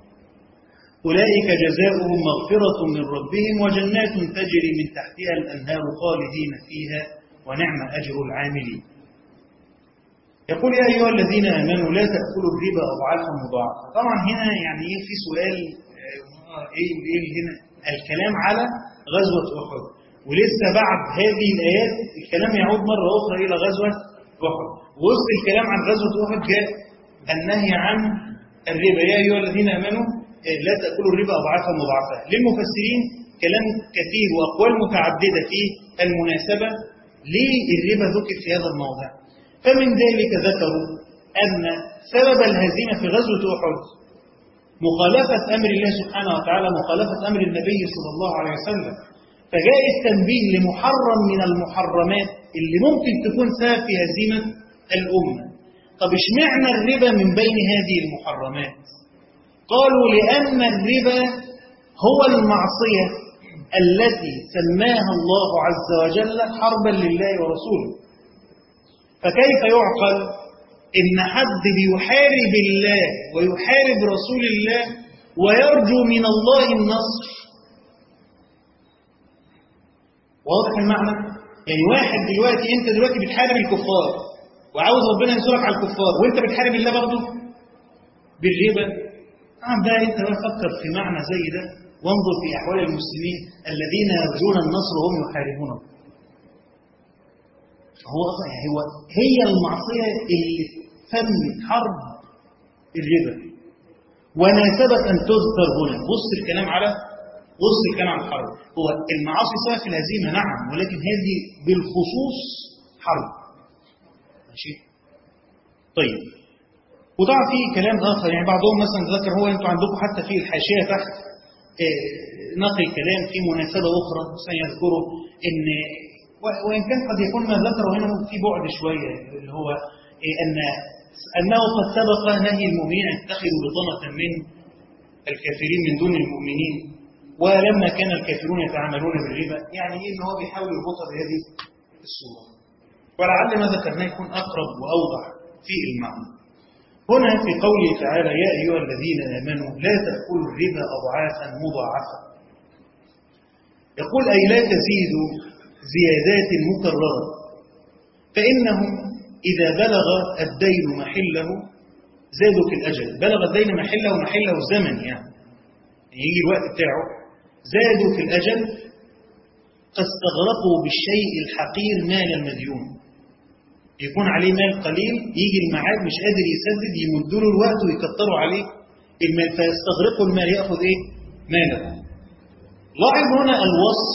أولئك جزاؤهم مغفرة من ربهم وجنات تجري من تحتها الأنهار خالدين فيها ونعم أجر العاملين يقول يا أيها الذين آمنوا لا تأكلوا الربا أضعافا مضاعفة طبعا هنا يعني إيه في سؤال إيه إيه هنا الكلام على غزوة أحد ولسه بعد هذه الآيات الكلام يعود مرة أخرى إلى غزوة أحد وسط الكلام عن غزوة أحد جاء النهي عن الربا يا أيها الذين آمنوا لا تأكلوا الربا أضعافا مضاعفة للمفسرين كلام كثير وأقوال متعددة في المناسبة ليه الربا ذكر في هذا الموضع فمن ذلك ذكروا أن سبب الهزيمة في غزوة أحد مخالفة أمر الله سبحانه وتعالى مخالفة أمر النبي صلى الله عليه وسلم فجاء التنبيه لمحرم من المحرمات اللي ممكن تكون سبب في هزيمة الأمة طب اشمعنى الربا من بين هذه المحرمات قالوا لأن الربا هو المعصية التي سماها الله عز وجل حربا لله ورسوله فكيف يعقل إن حد بيحارب الله ويحارب رسول الله ويرجو من الله النصر واضح المعنى؟ يعني واحد دلوقتي انت دلوقتي بتحارب الكفار وعاوز ربنا ينصرك على الكفار وانت بتحارب الله برضه بالربا نعم ده انت بقى فكر في معنى زي ده وانظر في احوال المسلمين الذين يرجون النصر وهم يحاربون هو يعني هو هي المعصيه اللي تمت حرب الربا وناسبت ان تذكر هنا بص الكلام على بص الكلام عن الحرب هو المعاصي سبب في الهزيمه نعم ولكن هذه بالخصوص حرب ماشي طيب وطبعا في كلام اخر يعني بعضهم مثلا ذكر هو انتوا عندكم حتى في الحاشيه تحت آه، نقل كلام في مناسبه اخرى مثلا يذكروا ان و- وان كان قد يكون ما ذكره هنا في بعد شويه اللي هو آه، ان انه قد سبق نهي المؤمنين ان يتخذوا بطانه من الكافرين من دون المؤمنين ولما كان الكافرون يتعاملون بالربا يعني ايه ان هو بيحاول يربطها بهذه الصوره ولعل ما ذكرناه يكون اقرب واوضح في المعنى هنا في قوله تعالى يا أيها الذين آمنوا لا تأكلوا الربا أضعافا مضاعفة يقول أي لا تزيدوا زيادات مكررة فإنه إذا بلغ الدين محله زادوا في الأجل بلغ الدين محله محله الزمن يعني يجي الوقت بتاعه زادوا في الأجل فاستغرقوا بالشيء الحقير مال المديون يكون عليه مال قليل يجي الميعاد مش قادر يسدد يمدوا له الوقت ويكتروا عليه المال فيستغرقوا المال ياخذ ايه؟ ماله. لاحظ هنا الوصف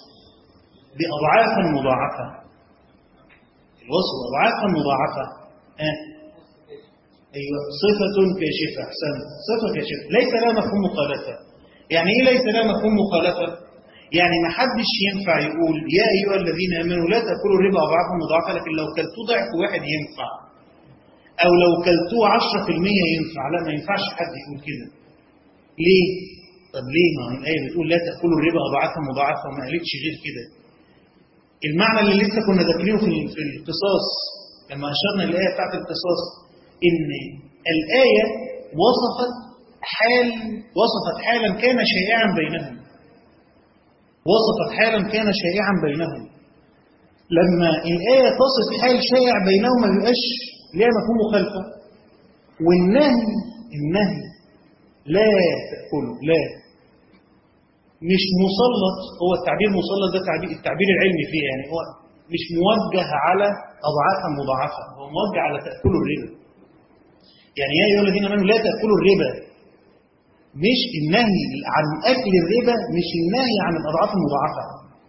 بأضعافا مضاعفة. الوصف بأضعافا مضاعفة. آه. أيوة صفة كاشفة أحسنت صفة كاشفة ليس لها مفهوم مخالفة. يعني إيه ليس لها مفهوم مخالفة؟ يعني ما حدش ينفع يقول يا أيها الذين آمنوا لا تأكلوا الربا أضعافا مضاعفة لكن لو كلتوه ضعف واحد ينفع أو لو كلتوه 10% ينفع لا ما ينفعش حد يقول كده ليه؟ طب ليه ما هي الآية بتقول لا تأكلوا الربا أضعافا مضاعفة وما قالتش غير كده المعنى اللي لسه كنا ذاكرينه في في القصاص لما أشرنا الآية بتاعت القصاص إن الآية وصفت حال وصفت حالا كان شائعا بينهم وصفت حالا كان شائعا بينهم لما الآية تصف حال شائع بينهم ما بيبقاش ليها مفهوم مخالفة والنهي النهي لا تأكله لا مش مسلط هو التعبير مسلط ده تعبير التعبير العلمي فيه يعني هو مش موجه على أضعافا مضاعفة هو موجه على تأكلوا الربا يعني يا أيها الذين آمنوا لا تأكلوا الربا مش النهي عن أكل الربا مش النهي عن الأضعاف المضاعفة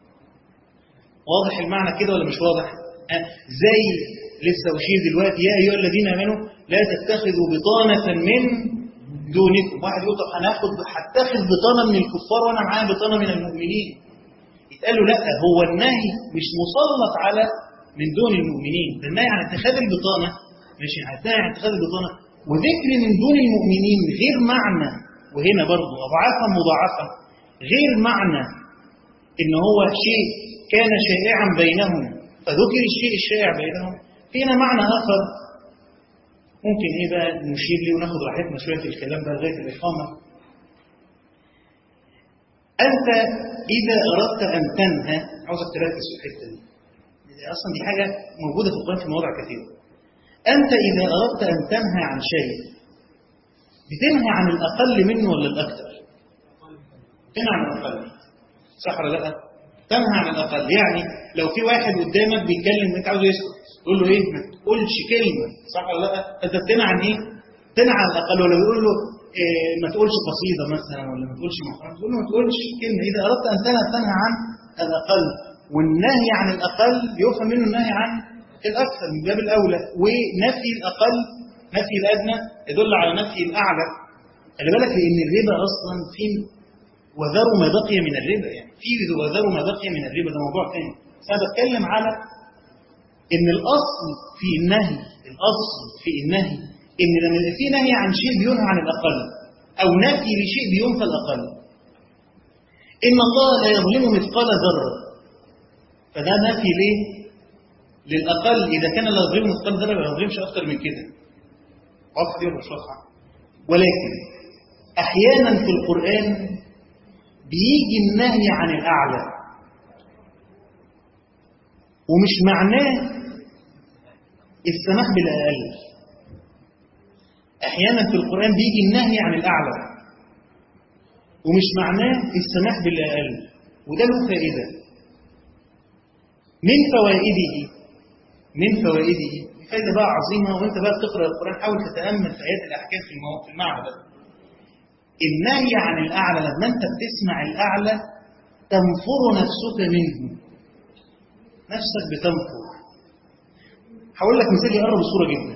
واضح المعنى كده ولا مش واضح أه زي لسه أشير دلوقتي يا أيها الذين آمنوا لا تتخذوا بطانة من دونكم واحد يقول طب هناخد هتخذ بطانة من الكفار وأنا معايا بطانة من المؤمنين يتقال له لا هو النهي مش مسلط على من دون المؤمنين ده النهي عن اتخاذ البطانة مش النهي عن اتخاذ البطانة وذكر من دون المؤمنين غير معنى وهنا برضو أضعافا مضاعفة غير معنى إن هو شيء كان شائعا بينهم فذكر الشيء الشائع بينهم فينا معنى آخر ممكن إيه بقى نشير ليه وناخد راحتنا شوية في الكلام ده لغاية الإقامة أنت إذا أردت أن تنهى عاوزك تركز في الحتة دي أصلا دي حاجة موجودة في القرآن في مواضع كثيرة أنت إذا أردت أن تنهى عن شيء بتنهى عن الأقل منه ولا الأكثر؟ تنهى عن الأقل صح ولا لا؟ تنهى عن الأقل يعني لو في واحد قدامك بيتكلم أنت عاوزه يسكت تقول له إيه؟ ما تقولش كلمة صح ولا لا؟ أنت بتنهى عن إيه؟ تنهى عن الأقل ولا بيقول له إيه ما تقولش قصيدة مثلا ولا ما تقولش محرم تقول له ما تقولش كلمة إذا أردت أن تنهى تنهى عن الأقل والنهي عن الأقل يفهم منه النهي عن الأكثر من باب الأولى ونفي الأقل نفي الأدنى يدل على نفي الأعلى خلي بالك لأن الربا أصلا في وذروا ما بقي من الربا يعني في وذروا ما بقي من الربا ده موضوع ثاني بس أنا بتكلم على إن الأصل في النهي الأصل في النهي إن لما يبقى في نهي عن شيء بينهى عن الأقل أو نفي لشيء بينفى الأقل إن الله لا يظلم مثقال ذرة فده نفي ليه؟ للأقل إذا كان لا يظلم مثقال ذرة ما يظلمش أكتر من كده واضحة دي ولا مش واضحة؟ ولكن أحيانا في القرآن بيجي النهي عن الأعلى ومش معناه السماح بالأقل أحيانا في القرآن بيجي النهي عن الأعلى ومش معناه السماح بالأقل وده له فائدة من فوائده من فوائده فائدة بقى عظيمة وانت بقى بتقرأ القرآن حاول تتأمل في آيات الأحكام في المو... في المعنى ده النهي عن الأعلى لما انت بتسمع الأعلى تنفر نفسك منه نفسك بتنفر هقول لك مثال يقرب الصورة جدا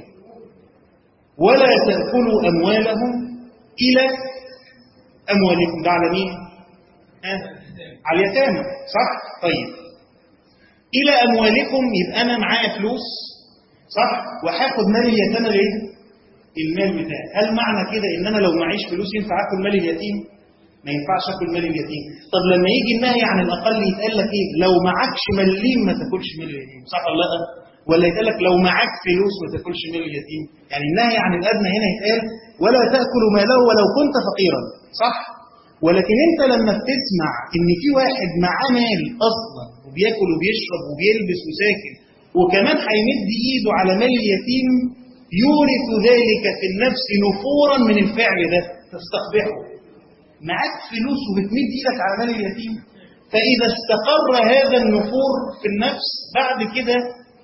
ولا تأكلوا أموالهم إلى أموالكم ده على مين؟ ها؟ على اليتامى صح؟ طيب إلى أموالكم يبقى أنا معايا فلوس صح؟ وهاخد مال اليتامى ليه؟ المال بتاعي هل معنى كده إن أنا لو معيش فلوس ينفع آكل مال اليتيم؟ ما ينفعش آكل مال اليتيم طب لما يجي النهي عن الأقل يتقال لك إيه؟ لو معكش مليم ما تاكلش مال اليتيم صح ولا لا؟ ولا يتقال لك لو معاك فلوس ما تاكلش مال اليتيم يعني النهي عن الأدنى هنا يتقال ولا تأكلوا ماله ولو كنت فقيرا صح؟ ولكن انت لما بتسمع ان في واحد معاه مال اصلا وبياكل وبيشرب وبيلبس وساكن وكمان هيمد ايده على مال اليتيم يورث ذلك في النفس نفورا من الفعل ده تستقبحه معاك فلوس وبتمد ايدك على مال اليتيم فاذا استقر هذا النفور في النفس بعد كده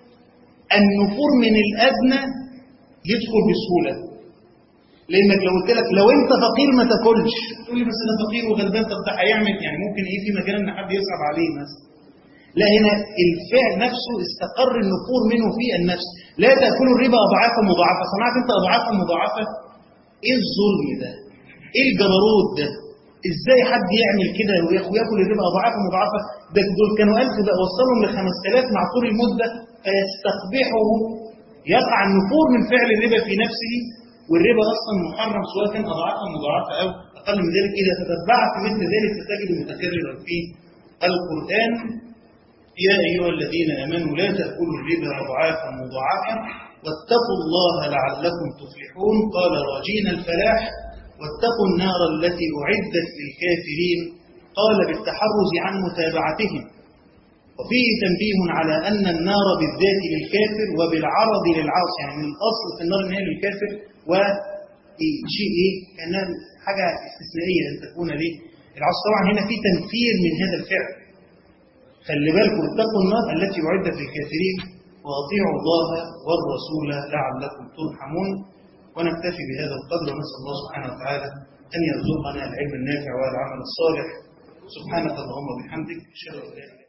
النفور من الادنى يدخل بسهوله لانك لو قلت لك لو انت فقير ما تاكلش تقول لي بس انا فقير وغلبان طب ده هيعمل يعني ممكن ايه في مجال ان حد يصعب عليه مثلا لا هنا الفعل نفسه استقر النفور منه في النفس لا تاكلوا الربا اضعافا مضاعفه صنعت انت اضعافا مضاعفه ايه الظلم ده ايه الجبروت ده ازاي حد يعمل كده وياكل الربا اضعافا مضاعفه ده دول كانوا 1000 بقى وصلهم ل 5000 مع طول المده فيستقبحه يقع النفور من فعل الربا في نفسه والربا اصلا محرم سواء كان اضعافا مضاعفه او اقل من ذلك اذا تتبعت مثل ذلك ستجد متكررا في القران يا ايها الذين امنوا لا تاكلوا الربا اضعافا مضاعفه واتقوا الله لعلكم تفلحون قال راجين الفلاح واتقوا النار التي اعدت للكافرين قال بالتحرز عن متابعتهم وفيه تنبيه على أن النار بالذات للكافر وبالعرض للعاصي يعني من الأصل في النار إن هي للكافر وشيء إيه كأنها حاجة استثنائية أن تكون ليه العاصي طبعا هنا في تنفير من هذا الفعل خلي بالكم اتقوا النار التي أعدت للكافرين وأطيعوا الله والرسول لعلكم ترحمون ونكتفي بهذا القدر ونسأل الله سبحانه وتعالى أن يرزقنا العلم النافع والعمل الصالح سبحانك اللهم وبحمدك أشهد أن لا إله